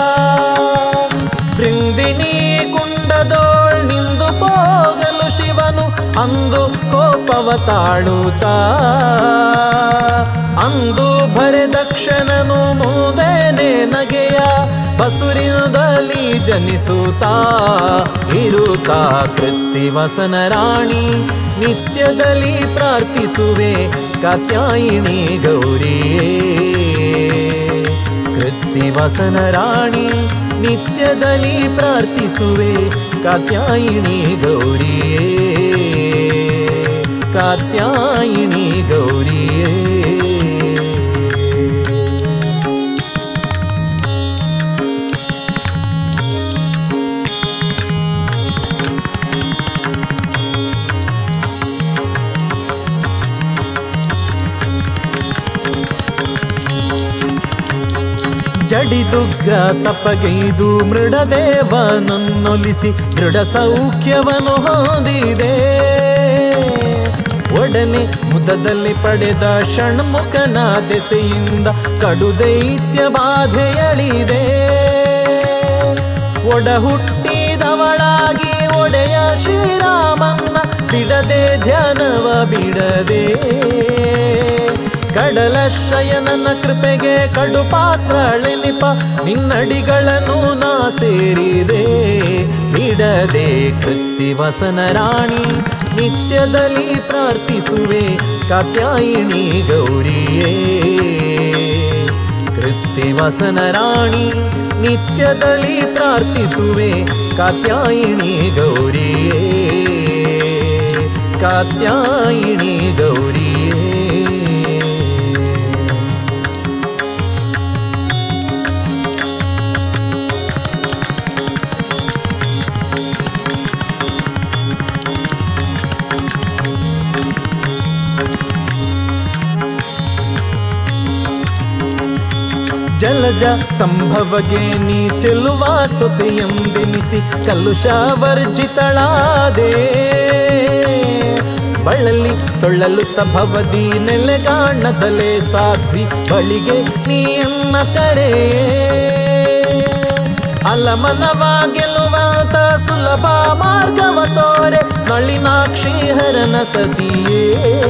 ಬೃಂದಿನಿ ಕುಂಡದೋಳ್ ನಿಂದು ಹೋಗಲು ಶಿವನು ಅಂದು ಕೋಪವ ತಾಳುತ್ತಾ ಅಂದು ಭರೆ ದಕ್ಷನನು ಮುಂದೇನೆ ನಗೆಯ ಬಸುರಿನದಲ್ಲಿ ಜನಿಸುತ್ತಾ ಇರುತ್ತಾ ಕೃತ್ತಿವಸನ ರಾಣಿ ನಿತ್ಯದಲ್ಲಿ ಪ್ರಾರ್ಥಿಸುವೆ ಕಾತ್ಯಾಯಿಣಿ ಗೌರಿಯೇ ಕೃತ್ತಿವಸನ ರಾಣಿ ನಿತ್ಯದಲ್ಲಿ ಪ್ರಾರ್ಥಿಸುವೆ ಕಾತ್ಯಾಯಿಣಿ ಗೌರಿಯೇ ಕಾತ್ಯಾಯಿಣಿ ಗೌರಿಯೇ ಜಡಿದುಗ್ರ ತಪಗೈದು ಮೃಡದೇವನನ್ನೊಲಿಸಿ ದೃಢ ಸೌಖ್ಯವನ್ನು ಹೊಂದಿದೆ ಒಡನೆ ಮುದದಲ್ಲಿ ಪಡೆದ ಷಣ್ಮುಖನ ದೆಸೆಯಿಂದ ಕಡು ದೈತ್ಯ ಬಾಧೆಯಳಿದೆ ಒಡ ಹುಟ್ಟಿದವಳಾಗಿ ಒಡೆಯ ಶ್ರೀರಾಮನ್ನ ಬಿಡದೆ ಧ್ಯಾನವ ಬಿಡದೆ ಕಡಲ ಶಯನನ ಕೃಪೆಗೆ ಕಡು ಪಾತ್ರಳೆನಿಪ ನಿನ್ನಡಿಗಳನ್ನು ನಾ ಸೇರಿದೆ ಬಿಡದೆ ಕೃತ್ತಿವಸನ ರಾಣಿ ನಿತ್ಯದಲ್ಲಿ ಪ್ರಾರ್ಥಿಸುವೆ ಕಾತ್ಯಾಯಿಣಿ ಗೌರಿಯೇ ಕೃತ್ತಿವಸನ ರಾಣಿ ನಿತ್ಯದಲ್ಲಿ ಪ್ರಾರ್ಥಿಸುವೆ ಕಾತ್ಯಾಯಿಣಿ ಗೌರಿಯೇ ಕಾತ್ಯಾಯಿಣಿ ಗೌರಿಯೇ ಜಲಜ ಸಂಭವಗೆ ನೀ ಚೆಲ್ಲುವ ಸೊಸೆಯೆಂದೆನಿಸಿ ಕಲುಷ ವರ್ಜಿತಳಾದೆ ಬಳಲಿ ತೊಳ್ಳಲುತ್ತ ಭವದಿ ನೆಲೆಗಾಣದಲೆ ಸಾಧ್ವಿ ಬಳಿಗೆ ನೀಯನ್ನ ಕರೆ ಅಲಮನವ ಗೆಲುವಂತ ಸುಲಭ ಮಾರ್ಗವ ತೋರೆ ನಳಿನಾಕ್ಷಿ ಹರನ ಸತಿಯೇ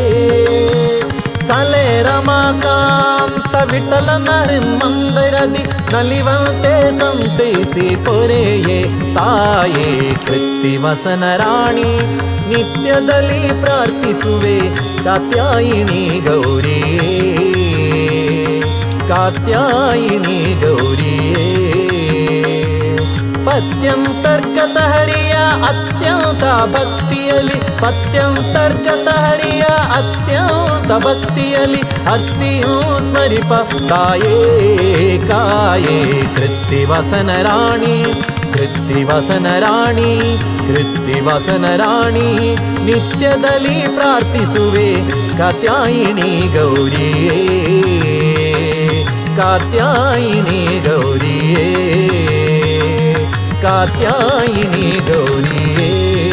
ಸಲೆ ರಮಾಕಾಂತ ವಿಠಲನ ಮಂದಿರದಿ ನಲಿವಂತೆ ಸಂತೈಸಿ ಪೊರೆಯೇ ತಾಯೇ ಕೃತ್ತಿವಸನ ರಾಣಿ ನಿತ್ಯದಲ್ಲಿ ಪ್ರಾರ್ಥಿಸುವೆ ಕಾತ್ಯಾಯಿಣಿ ಗೌರಿಯೇ ಕಾತ್ಯಾಯಿನಿ ಗೌರಿಯೇ ಪತ್ಯಂತರ್ಗತ ಹರಿಯ ಅತ್ಯಂತ ಭಕ್ತಿಯಲಿ ಪತ್ಯಂತರ್ಗತ ಹರಿಯ ಅತ್ಯಂತ ಭಕ್ತಿಯಲಿ ಅತ್ತಿಯೂ ಸ್ಮರಿಪ ತಾಯೇ ಕಾಯೇ ಕೃತ್ತಿವಸನ ರಾಣಿ ಕೃತ್ತಿವಸನ ರಾಣಿ ಕೃತ್ತಿವಸನ ರಾಣಿ ನಿತ್ಯದಲ್ಲಿ ಪ್ರಾರ್ಥಿಸುವೆ ಕಾತ್ಯಾಯಿನಿ ಗೌರಿಯೇ ಕಾತ್ಯಾಯಿನಿ ಗೌರಿಯೇ ಕಾತ್ಯಾಯಿನಿ ಗೌರಿಯೇ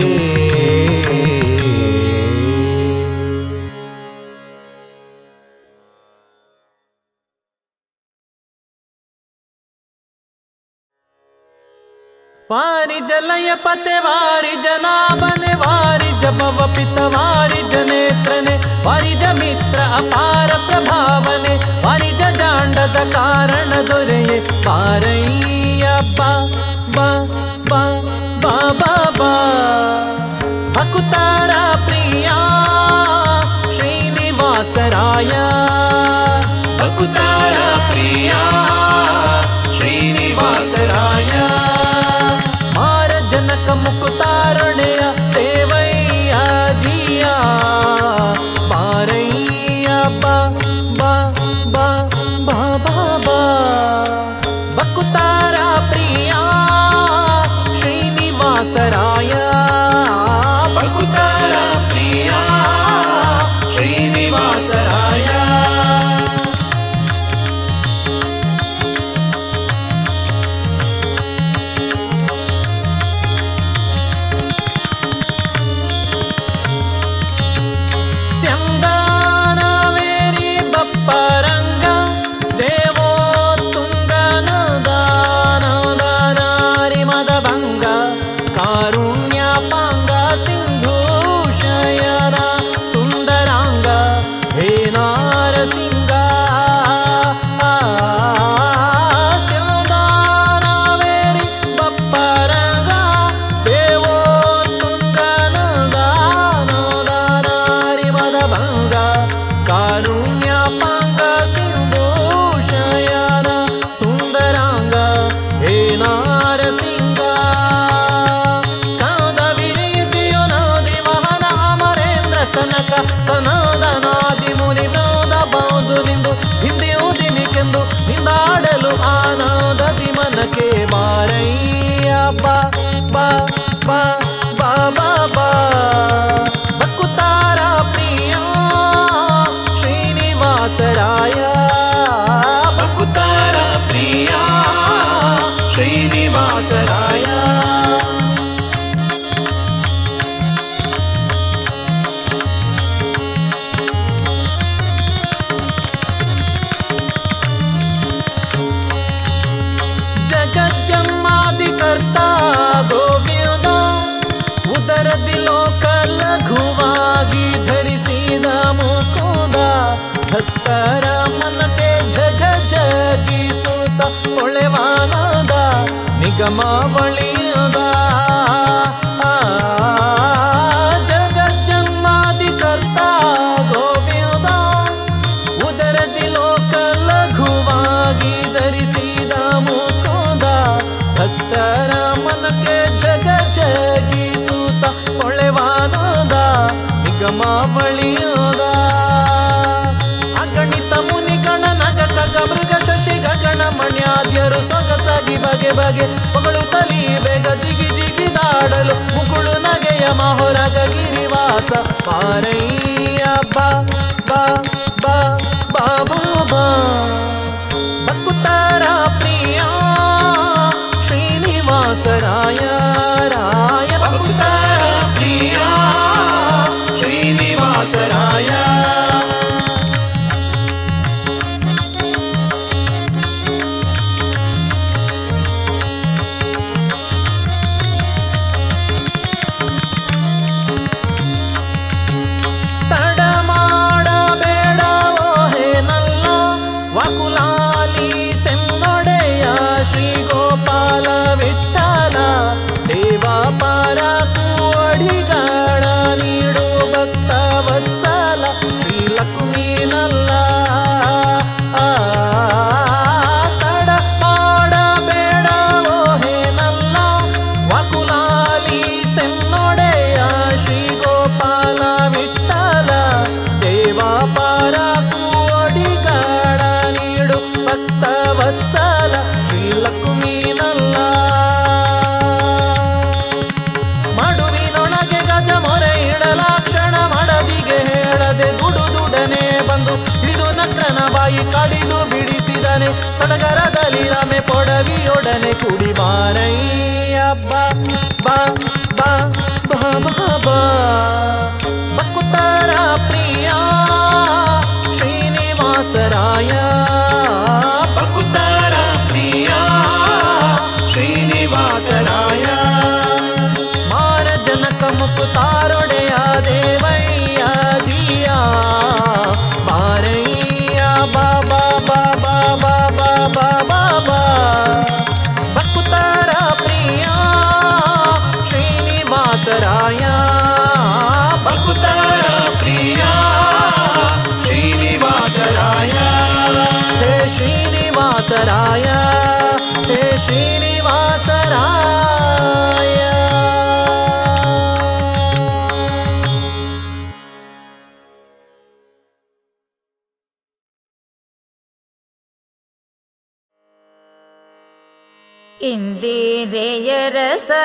ವಾರಿ ಜಲಯ ಪತೆ ವಾರಿ ಜನಾಭನೆ ವಾರಿ ಜಪವ ಪಿತ ವಾರಿ ಜನೇತ್ರನೆ ವಾರಿ ಜ ಮಿತ್ರ ಅಪಾರ ಪ್ರಭಾವನೆ ವಾರಿ ಜ ಜಾಂಡದ ಕಾರಣ ದೊರೆಯೆ ಪಾರಯ್ಯ ಬಾ ಬಾ ಬಾ ಬಾ ಬಾ ಬಾ ಭಕುತಾರ ಪ್ರಿಯ ಶ್ರೀನಿವಾಸರಾಯ ಭಕುತಾರ ಪ್ರಿಯ ಶ್ರೀನಿವಾಸರಾಯ ಮಾರ ಜನಕ ಮುಕುತಾರಣೆಯ ದೇವಯ್ಯ ಜಿಯ ಬಾರಯ್ಯ ಬಾ ಬಾ ಬಾ ಬಾ ಬಾ ಬಾ ಬಕುತಾರ ಪ್ರಿಯ ಶ್ರೀನಿವಾಸರಾಯ ಉದರದಿ ಲೋಕ ಲಘುವಾಗಿ ಧರಿಸಿದ ಮುಕುಂದ ಭಕ್ತರ ಮನಕ್ಕೆ ಜಗ ಜಗಿಸುತ್ತ ಹೊಳೆವಾನದ ನಿಗಮಾವಳಿಯದ ಜಗಜ್ಜನ್ಮಾದಿ ಕರ್ತ ಗೋವಿಂದ ಉದರದಿ ಲೋಕ ಲಘುವಾಗಿ ಧರಿಸಿದ ಮುಕುಂದ ಭಕ್ತರ ಮನಕ್ಕೆ ಜಗ ಜಗಿಸುತ್ತ ಹೊಳೆವಾನದ ನಿಗಮಾವಳಿಯದ ಅಗಣಿತ ಮುನಿಗಣ ನಗ ಕಗ ಮೃಗ ಶಶಿ ಗಗಣ ಮಣ್ಯಾದ್ಯರು ಸೊಗಸಾಗಿ ಬಗೆ ಬಗೆ ಮಗಳು ತಲಿ ಬೇಗ ಜಿಗಿ ಜಿಗಿ ದಾಡಲು ಮುಗುಳು ನಗೆಯ ಮಹೊರಗ ಗಿರಿವಾಸ ಪಾರಯ್ಯ ಬಾ ಬಾ ಬಾ ಬಾ ಬಾ ಬಾ ಭಕ್ತರ ಪ್ರಿಯ ಶ್ರೀನಿವಾಸ ರಾಯ ರಾಯ ಭಕ್ತರ ಪ್ರಿಯ ಶ್ರೀನಿವಾಸ ರಾಯ ತಡ ಮಾಡಬೇಡವೋ ಹೇನಲ್ಲ ವಕುಲಾಲಿ ಸೆನ್ನೊಡೆಯ ಶ್ರೀ ಗೋಪಾಲ ವಿಠಲ ದೇವಾಪಾರ ಕುವಡಿಗಳ ನೀಡು ಭಕ್ತ ವತ್ಸಲ ಶ್ರೀ ಲಕ್ಷ್ಮೀನಲ್ಲ ಆ, ತಡ ಮಾಡಬೇಡವೋ ಹೇನಲ್ಲ ವಕುಲಾಲಿ ಸೆನ್ನೊಡೆಯ ಶ್ರೀ ಗೋಪಾಲ ವಿಠಲ ದೇವಾಪಾರ ಕುವಡಿಗಳ ನೀಡು ಭಕ್ತ ವತ್ಸಲ ಶ್ರೀ ಲಕ್ಷ್ಮೀನಲ್ಲ ಮಡುವಿನೊಳಗೆ ಗಜ ಮೊರೆ ಇಡಲಾಕ್ಷಣ ಮಡದಿಗೆ ಹೇಳದೆ ದುಡು ದುಡನೆ ಬಂದು ಹಿಡಿದು ನಕ್ರನ ಬಾಯಿ ಕಡಿದು ಬಿಡಿಸಿದನೆ ಸಡಗರದಲ್ಲಿ ರಮೆ ಪೊಡವಿಯೊಡನೆ ಕುಡಿ ಬಾರಯ್ಯ ಬಾ ಬಾ ಬಾ ಬಾ ಬಾ ಬಾ ಬಕ್ಕುತ್ತರ ಪ್ರಿಯ ಶ್ರೀನಿವಾಸರಾಯ ಬಕ್ಕುತ್ತರ ಪ್ರಿಯ ಶ್ರೀನಿವಾಸರಾಯ ಮಾರ ಜನಕ ಮುಕುತಾರೊಡೆಯ ದೇವಯ್ಯ ಜಿಯ ಮಾರಯ್ಯ ಬಾಬಾ ಬಾಬಾ ಬಾಬಾ ಬಾಬಾ ಬಾ ಭಕ್ತರ ಪ್ರಿಯ ಶ್ರೀನಿವಾಸರಾಯ ಭಕ್ತರ ಪ್ರಿಯ ಶ್ರೀನಿವಾಸರಾಯ ಹೇ ಶ್ರೀನಿವಾಸರಾಯ ಹೇ ಶ್ರೀನಿವಾಸರಾಯ ಇಂದಿರೆಯರ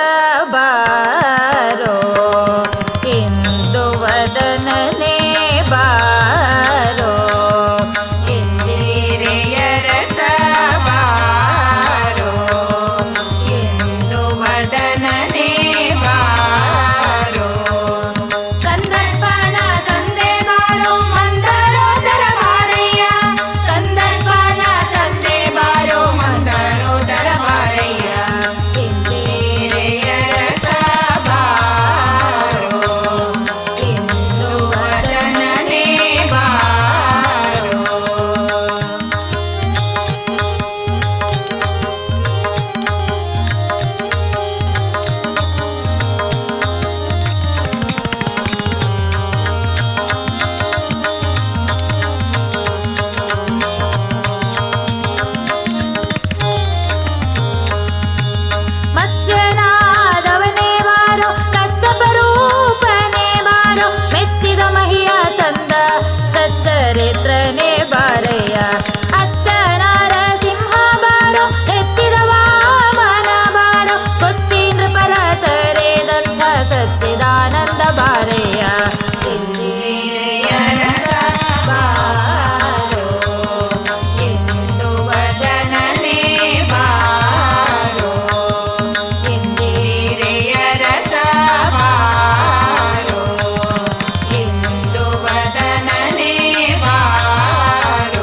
ಸಬಾರೋ ಇಂದು ವದನನೆ ಬಾರೋ ಇಂದಿರೆಯರ ಸಬಾರೋ ಇಂದು ವದನನೆ ಬಾರೋ ಕಂದರ್ಪನ ತಂದೆ ಬಾರೋ ಮಂದರೋದರ ಬಾರಯ್ಯ ಕಂದರ್ಪನ ತಂದೆ ಬಾರೋ ಮಂದರೋದರ ಬಾರಯ್ಯ ಇಂದಿರೆಯರ ಸಬಾರೋ ಇಂದು ವದನನೆ ಬಾರೋ ಮತ್ಸ್ಯನಾದವನೇ ಬಾರೋ ಕಚ್ಚಪರೂಪನೇ ಬಾರೋ ಮೆಚ್ಚಿದ ಮಹಿಯ ತಂದ ಸಚ್ಚರಿತ್ರನೇ ಬಾರಯ್ಯ ಅಚ್ಚನಾರ ಸಿಂಹ ಬಾರೋ ಹೆಚ್ಚಿದ ವಾಮನ ಬಾರೋ ಕೊಚ್ಚಿ ನೃಪರ ತರೆದಂಥ ಸಚ್ಚಿದಾನಂದ ಬಾರಯ್ಯ ಇಂದಿರೆಯರ ಬಾರೋ ಎಂದು ವದನನೇ ಬಾರೋ ಇಂದಿರೆಯರ ಸವಾರೋ ಇಂದು ವದನನೇ ಬಾರೋ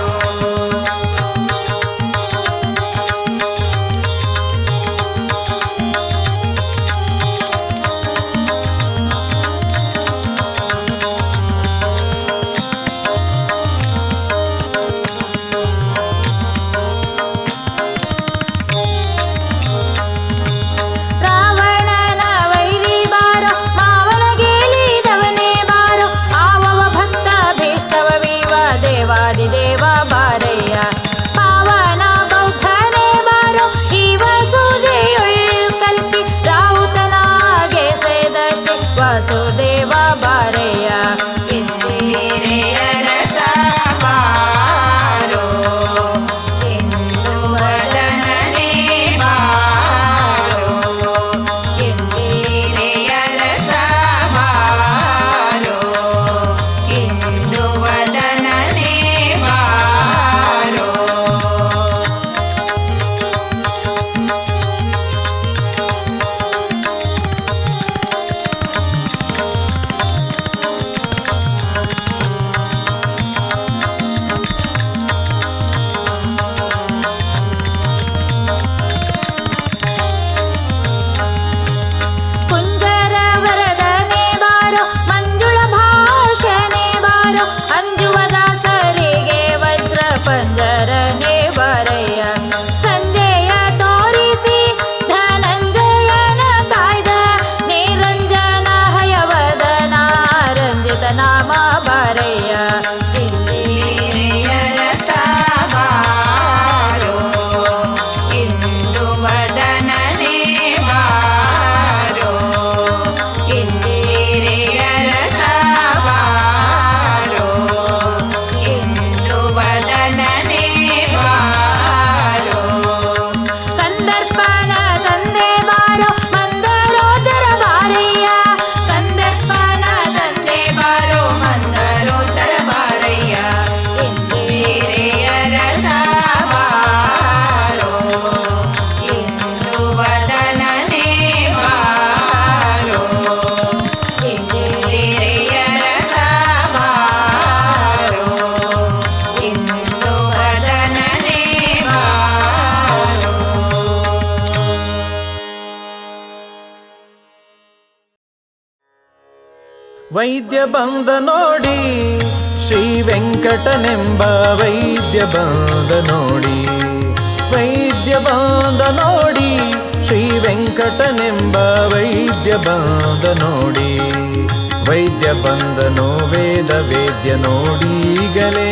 ವೈದ್ಯ ಬಂದ ನೋಡಿ ಶ್ರೀ ವೆಂಕಟನೆಂಬ ವೈದ್ಯ ಬಂದ ನೋಡಿ ವೈದ್ಯ ಬಂದ ನೋಡಿ ಶ್ರೀ ವೆಂಕಟನೆಂಬ ವೈದ್ಯ ಬಂದ ನೋಡಿ ವೈದ್ಯ ಬಂದನೋ ವೇದ ವೇದ್ಯ ನೋಡೀಗಲೇ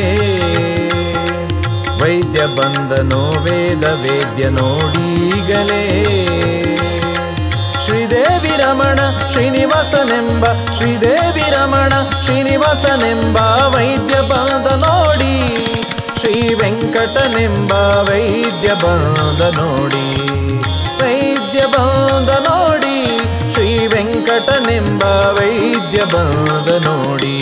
ವೈದ್ಯ ಬಂದನೋ ವೇದ ವೇದ್ಯ ನೋಡೀಗಲೇ ಶ್ರೀದೇವಿ ರಮಣ ಶ್ರೀನಿವಾಸನೆಂಬ ಶ್ರೀದೇವಿ ರಮಣ ಶ್ರೀನಿವಾಸನೆಂಬ ವೈದ್ಯ ಬಂದ ನೋಡಿ ಶ್ರೀ ವೆಂಕಟನೆಂಬ ವೈದ್ಯ ಬಂದ ನೋಡಿ ವೈದ್ಯ ಬಂದ ನೋಡಿ ಶ್ರೀ ವೆಂಕಟನೆಂಬ ವೈದ್ಯ ಬಂದ ನೋಡಿ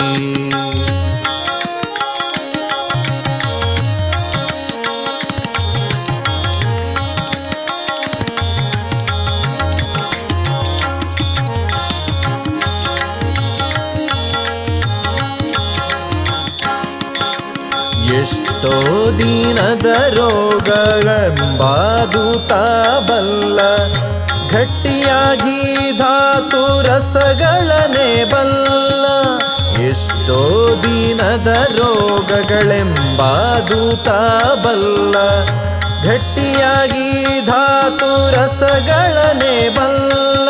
ಎಷ್ಟೋ ದಿನದ ರೋಗಗಳೆಂಬಾದೂತ ಬಲ್ಲ ಗಟ್ಟಿಯಾಗಿ ಧಾತು ರಸಗಳನೆ ಬಲ್ಲ ಎಷ್ಟೋ ದಿನದ ರೋಗಗಳೆಂಬಾದೂತ ಬಲ್ಲ ಗಟ್ಟಿಯಾಗಿ ಧಾತು ರಸಗಳನೆ ಬಲ್ಲ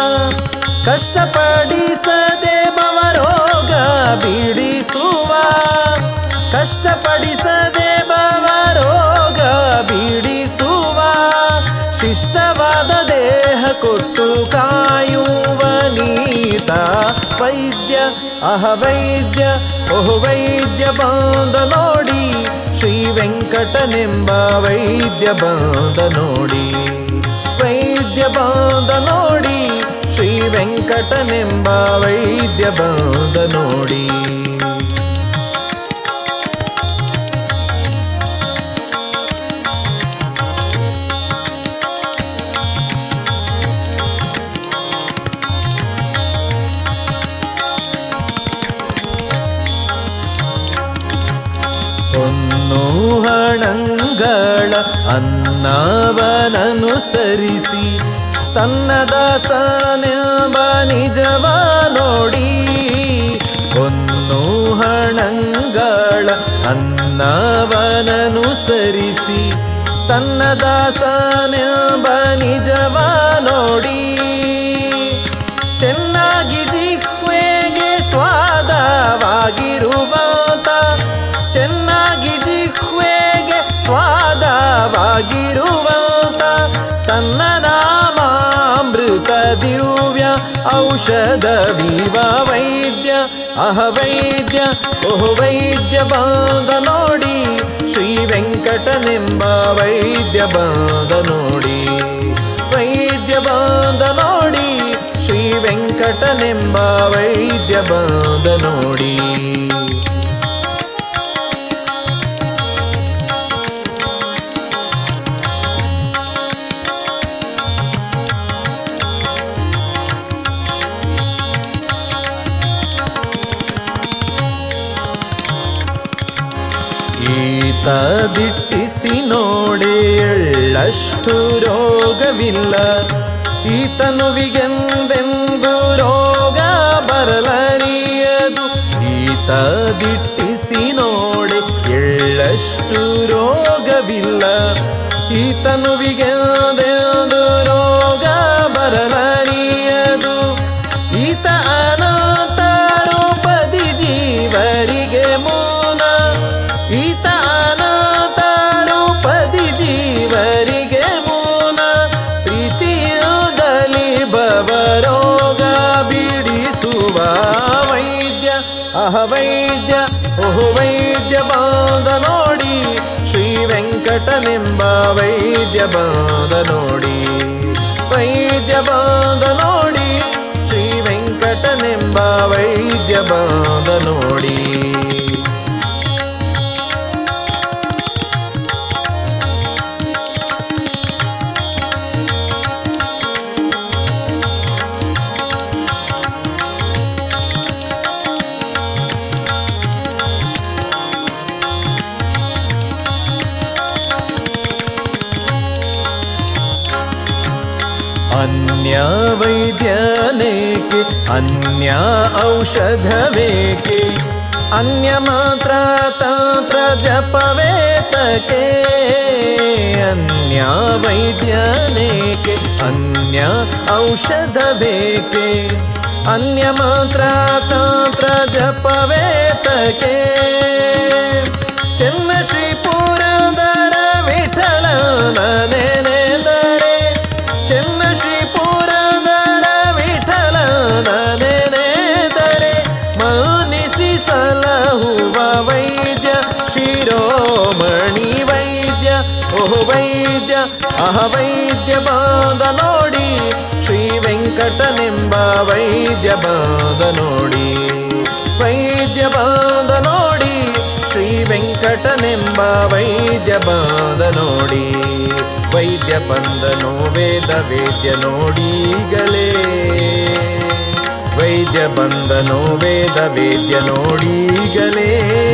ಕಷ್ಟಪಡಿಸದೆ ಬವರೋಗ ಬಿಡಿಸುವ ಕಷ್ಟಪಡಿಸದೆ ಬವರೋಗ ಬಿಡಿಸುವ ಶಿಷ್ಟವಾದ ದೇಹ ಕೊಟ್ಟು ಕಾಯುವ ನೀತ ವೈದ್ಯ ಅಹ ವೈದ್ಯ ಓಹ್ ವೈದ್ಯ ಬಂದ ನೋಡಿ ಶ್ರೀ ವೆಂಕಟನೆಂಬ ವೈದ್ಯ ಬಂದ ನೋಡಿ ವೈದ್ಯ ಬಂದ ನೋಡಿ ಶ್ರೀ ವೆಂಕಟನೆಂಬ ವೈದ್ಯ ಬಂದ ನೋಡಿ ಹೊನ್ನು ಹಣಂಗಳ ಅನ್ನವನನುಸರಿಸಿ ತನ್ನ ದಾಸನೆಂಬ ನಿಜವ ನೋಡಿ ಹೊನ್ನು ಹಣಂಗಳ ಅನ್ನವನನುಸರಿಸಿ ತನ್ನ ದಾಸನೆಂಬ ನಿಜವ ನೋಡಿ ಚೆನ್ನಾಗಿ ಜಿಹ್ವೆಗೆ ಸ್ವಾದವಾಗಿರುವಂತ ಚೆನ್ನಾಗಿ ಜಿಹ್ವೆಗೆ ಸ್ವಾದವಾಗಿರುವಂತ ತನ್ನ ನಾಮಾಮೃತ ದಿವ್ಯ ಔಷಧ ವಿವ ವೈದ್ಯ ಅಹ ವೈದ್ಯ ಓಹ್ ವೈದ್ಯ ಬಂದ ನೋಡಿ ಶ್ರೀ ವೆಂಕಟನೆಂಬ ವೈದ್ಯ ಬಂದ ನೋಡಿ ವೈದ್ಯ ಬಂದ ನೋಡಿ ಶ್ರೀ ವೆಂಕಟನೆಂಬ ವೈದ್ಯ ಬಂದ ನೋಡಿ ಈತ ದಿಟ್ಟಿಸಿ ನೋಡಿ ಎಳ್ಳಷ್ಟು ರೋಗವಿಲ್ಲ ಈತನುವಿಗೆಂದೆಂದು ರೋಗ ಬರಲರಿಯದು ಈತ ದಿಟ್ಟಿಸಿ ನೋಡಿ ಎಳ್ಳಷ್ಟು ರೋಗವಿಲ್ಲ ಈತನುವಿಗೆಂದೆಂದು ರೋಗ ಬರಲರಿಯದು ಈತ ಅನಾಥ ರೂಪದಿ ಜೀವರಿಗೆ ಮೂಲ ಈತ ಅನಾಥ ರೂಪದಿ ಜೀವರಿಗೆ ಮೂಲ ಪ್ರೀತಿಯುದಲ್ಲಿ ಬವರೋಗ ಬಿಡಿಸುವ ವೈದ್ಯ ಅಹ ವೈದ್ಯ ಓಹ್ ವೈದ್ಯ ಬಾಂದ ನೋಡಿ ಶ್ರೀ ವೆಂಕಟನೆಂಬ ವೈದ್ಯ ಬಾಂದ ನೋಡಿ ವೈದ್ಯ ಬಾಂದ ನೋಡಿ ಶ್ರೀ ವೆಂಕಟನೆಂಬ ವೈದ್ಯ ಬಾಂದ ನೋಡಿ ಅನ್ಯ ವೈದ್ಯನೇಕೆ ಬೇಕೆ ಅನ್ಯ ಔಷಧವೇಕೆ ಅನ್ಯ ಮಾತ್ರ ತಂತ್ರ ಜಪವೇತಕೆ ಅನ್ಯ ವೈದ್ಯನೇಕೆ ಅನ್ಯ ಔಷಧ ಬೇಕೆ ಅನ್ಯ ಮಾತ್ರ ತಂತ್ರ ಜಪವೇತಕೆ ಚೆನ್ನ ಶ್ರೀ ಪುರಂದರ ವಿಠಲನ ನೆನೆದರೆ ಚೆನ್ನ ಶ್ರೀ ಪುರಂದರ ವಿಠಲನ ನೆನೆದರೆ ಮಾನಿಸಿ ಸಲಹುವ ವೈದ್ಯ ಶಿರೋಮಣಿ ವೈದ್ಯ ಓಹ್ ವೈದ್ಯ ಅಹ ವೈದ್ಯ ಬಾದ ನೋಡಿ ಶ್ರೀ ವೆಂಕಟನೆಂಬ ವೈದ್ಯ ಬಾದ ನೋಡಿ ವೈದ್ಯ ಬಾದ ನೋಡಿ ಶ್ರೀ ವೆಂಕಟನೆಂಬ ವೈದ್ಯ ಬಾದ ನೋಡಿ ವೈದ್ಯ ಬಂದನು ವೇದ ವೇದ್ಯ ನೋಡೀಗಲೇ ವೈದ್ಯ ಬಂದನು ವೇದ ವೇದ್ಯ ನೋಡೀಗಲೇ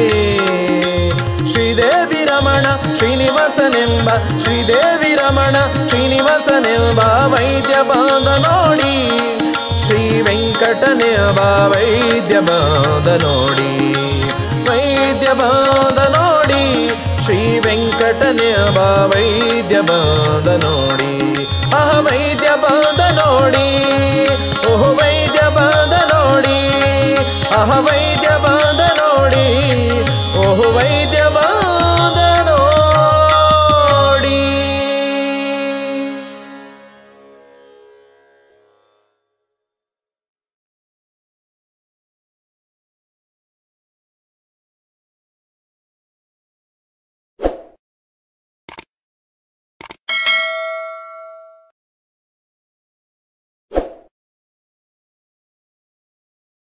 ಶ್ರೀದೇವಿ ರಮಣ ಶ್ರೀನಿವಾಸನೆಂಬ ಶ್ರೀದೇವಿ ರಮಣ ಶ್ರೀನಿವಾಸನೆಂಬ ವೈದ್ಯ ಬಾದ ನೋಡಿ ಶ್ರೀ ವೆಂಕಟನೆಂಬ ವೈದ್ಯ ಬಾದ ನೋಡಿ ವೈದ್ಯ ಬಾದ ನೋಡಿ ಶ್ರೀ ವೆಂಕಟನೆಂಬ ವೈದ್ಯ ಬಾದ ನೋಡಿ ಅಹ ವೈದ್ಯ ಬಾದ ನೋಡಿ ಓಹ್ ವೈದ್ಯ ಬಾದ ನೋಡಿ ಅಹ ವೈ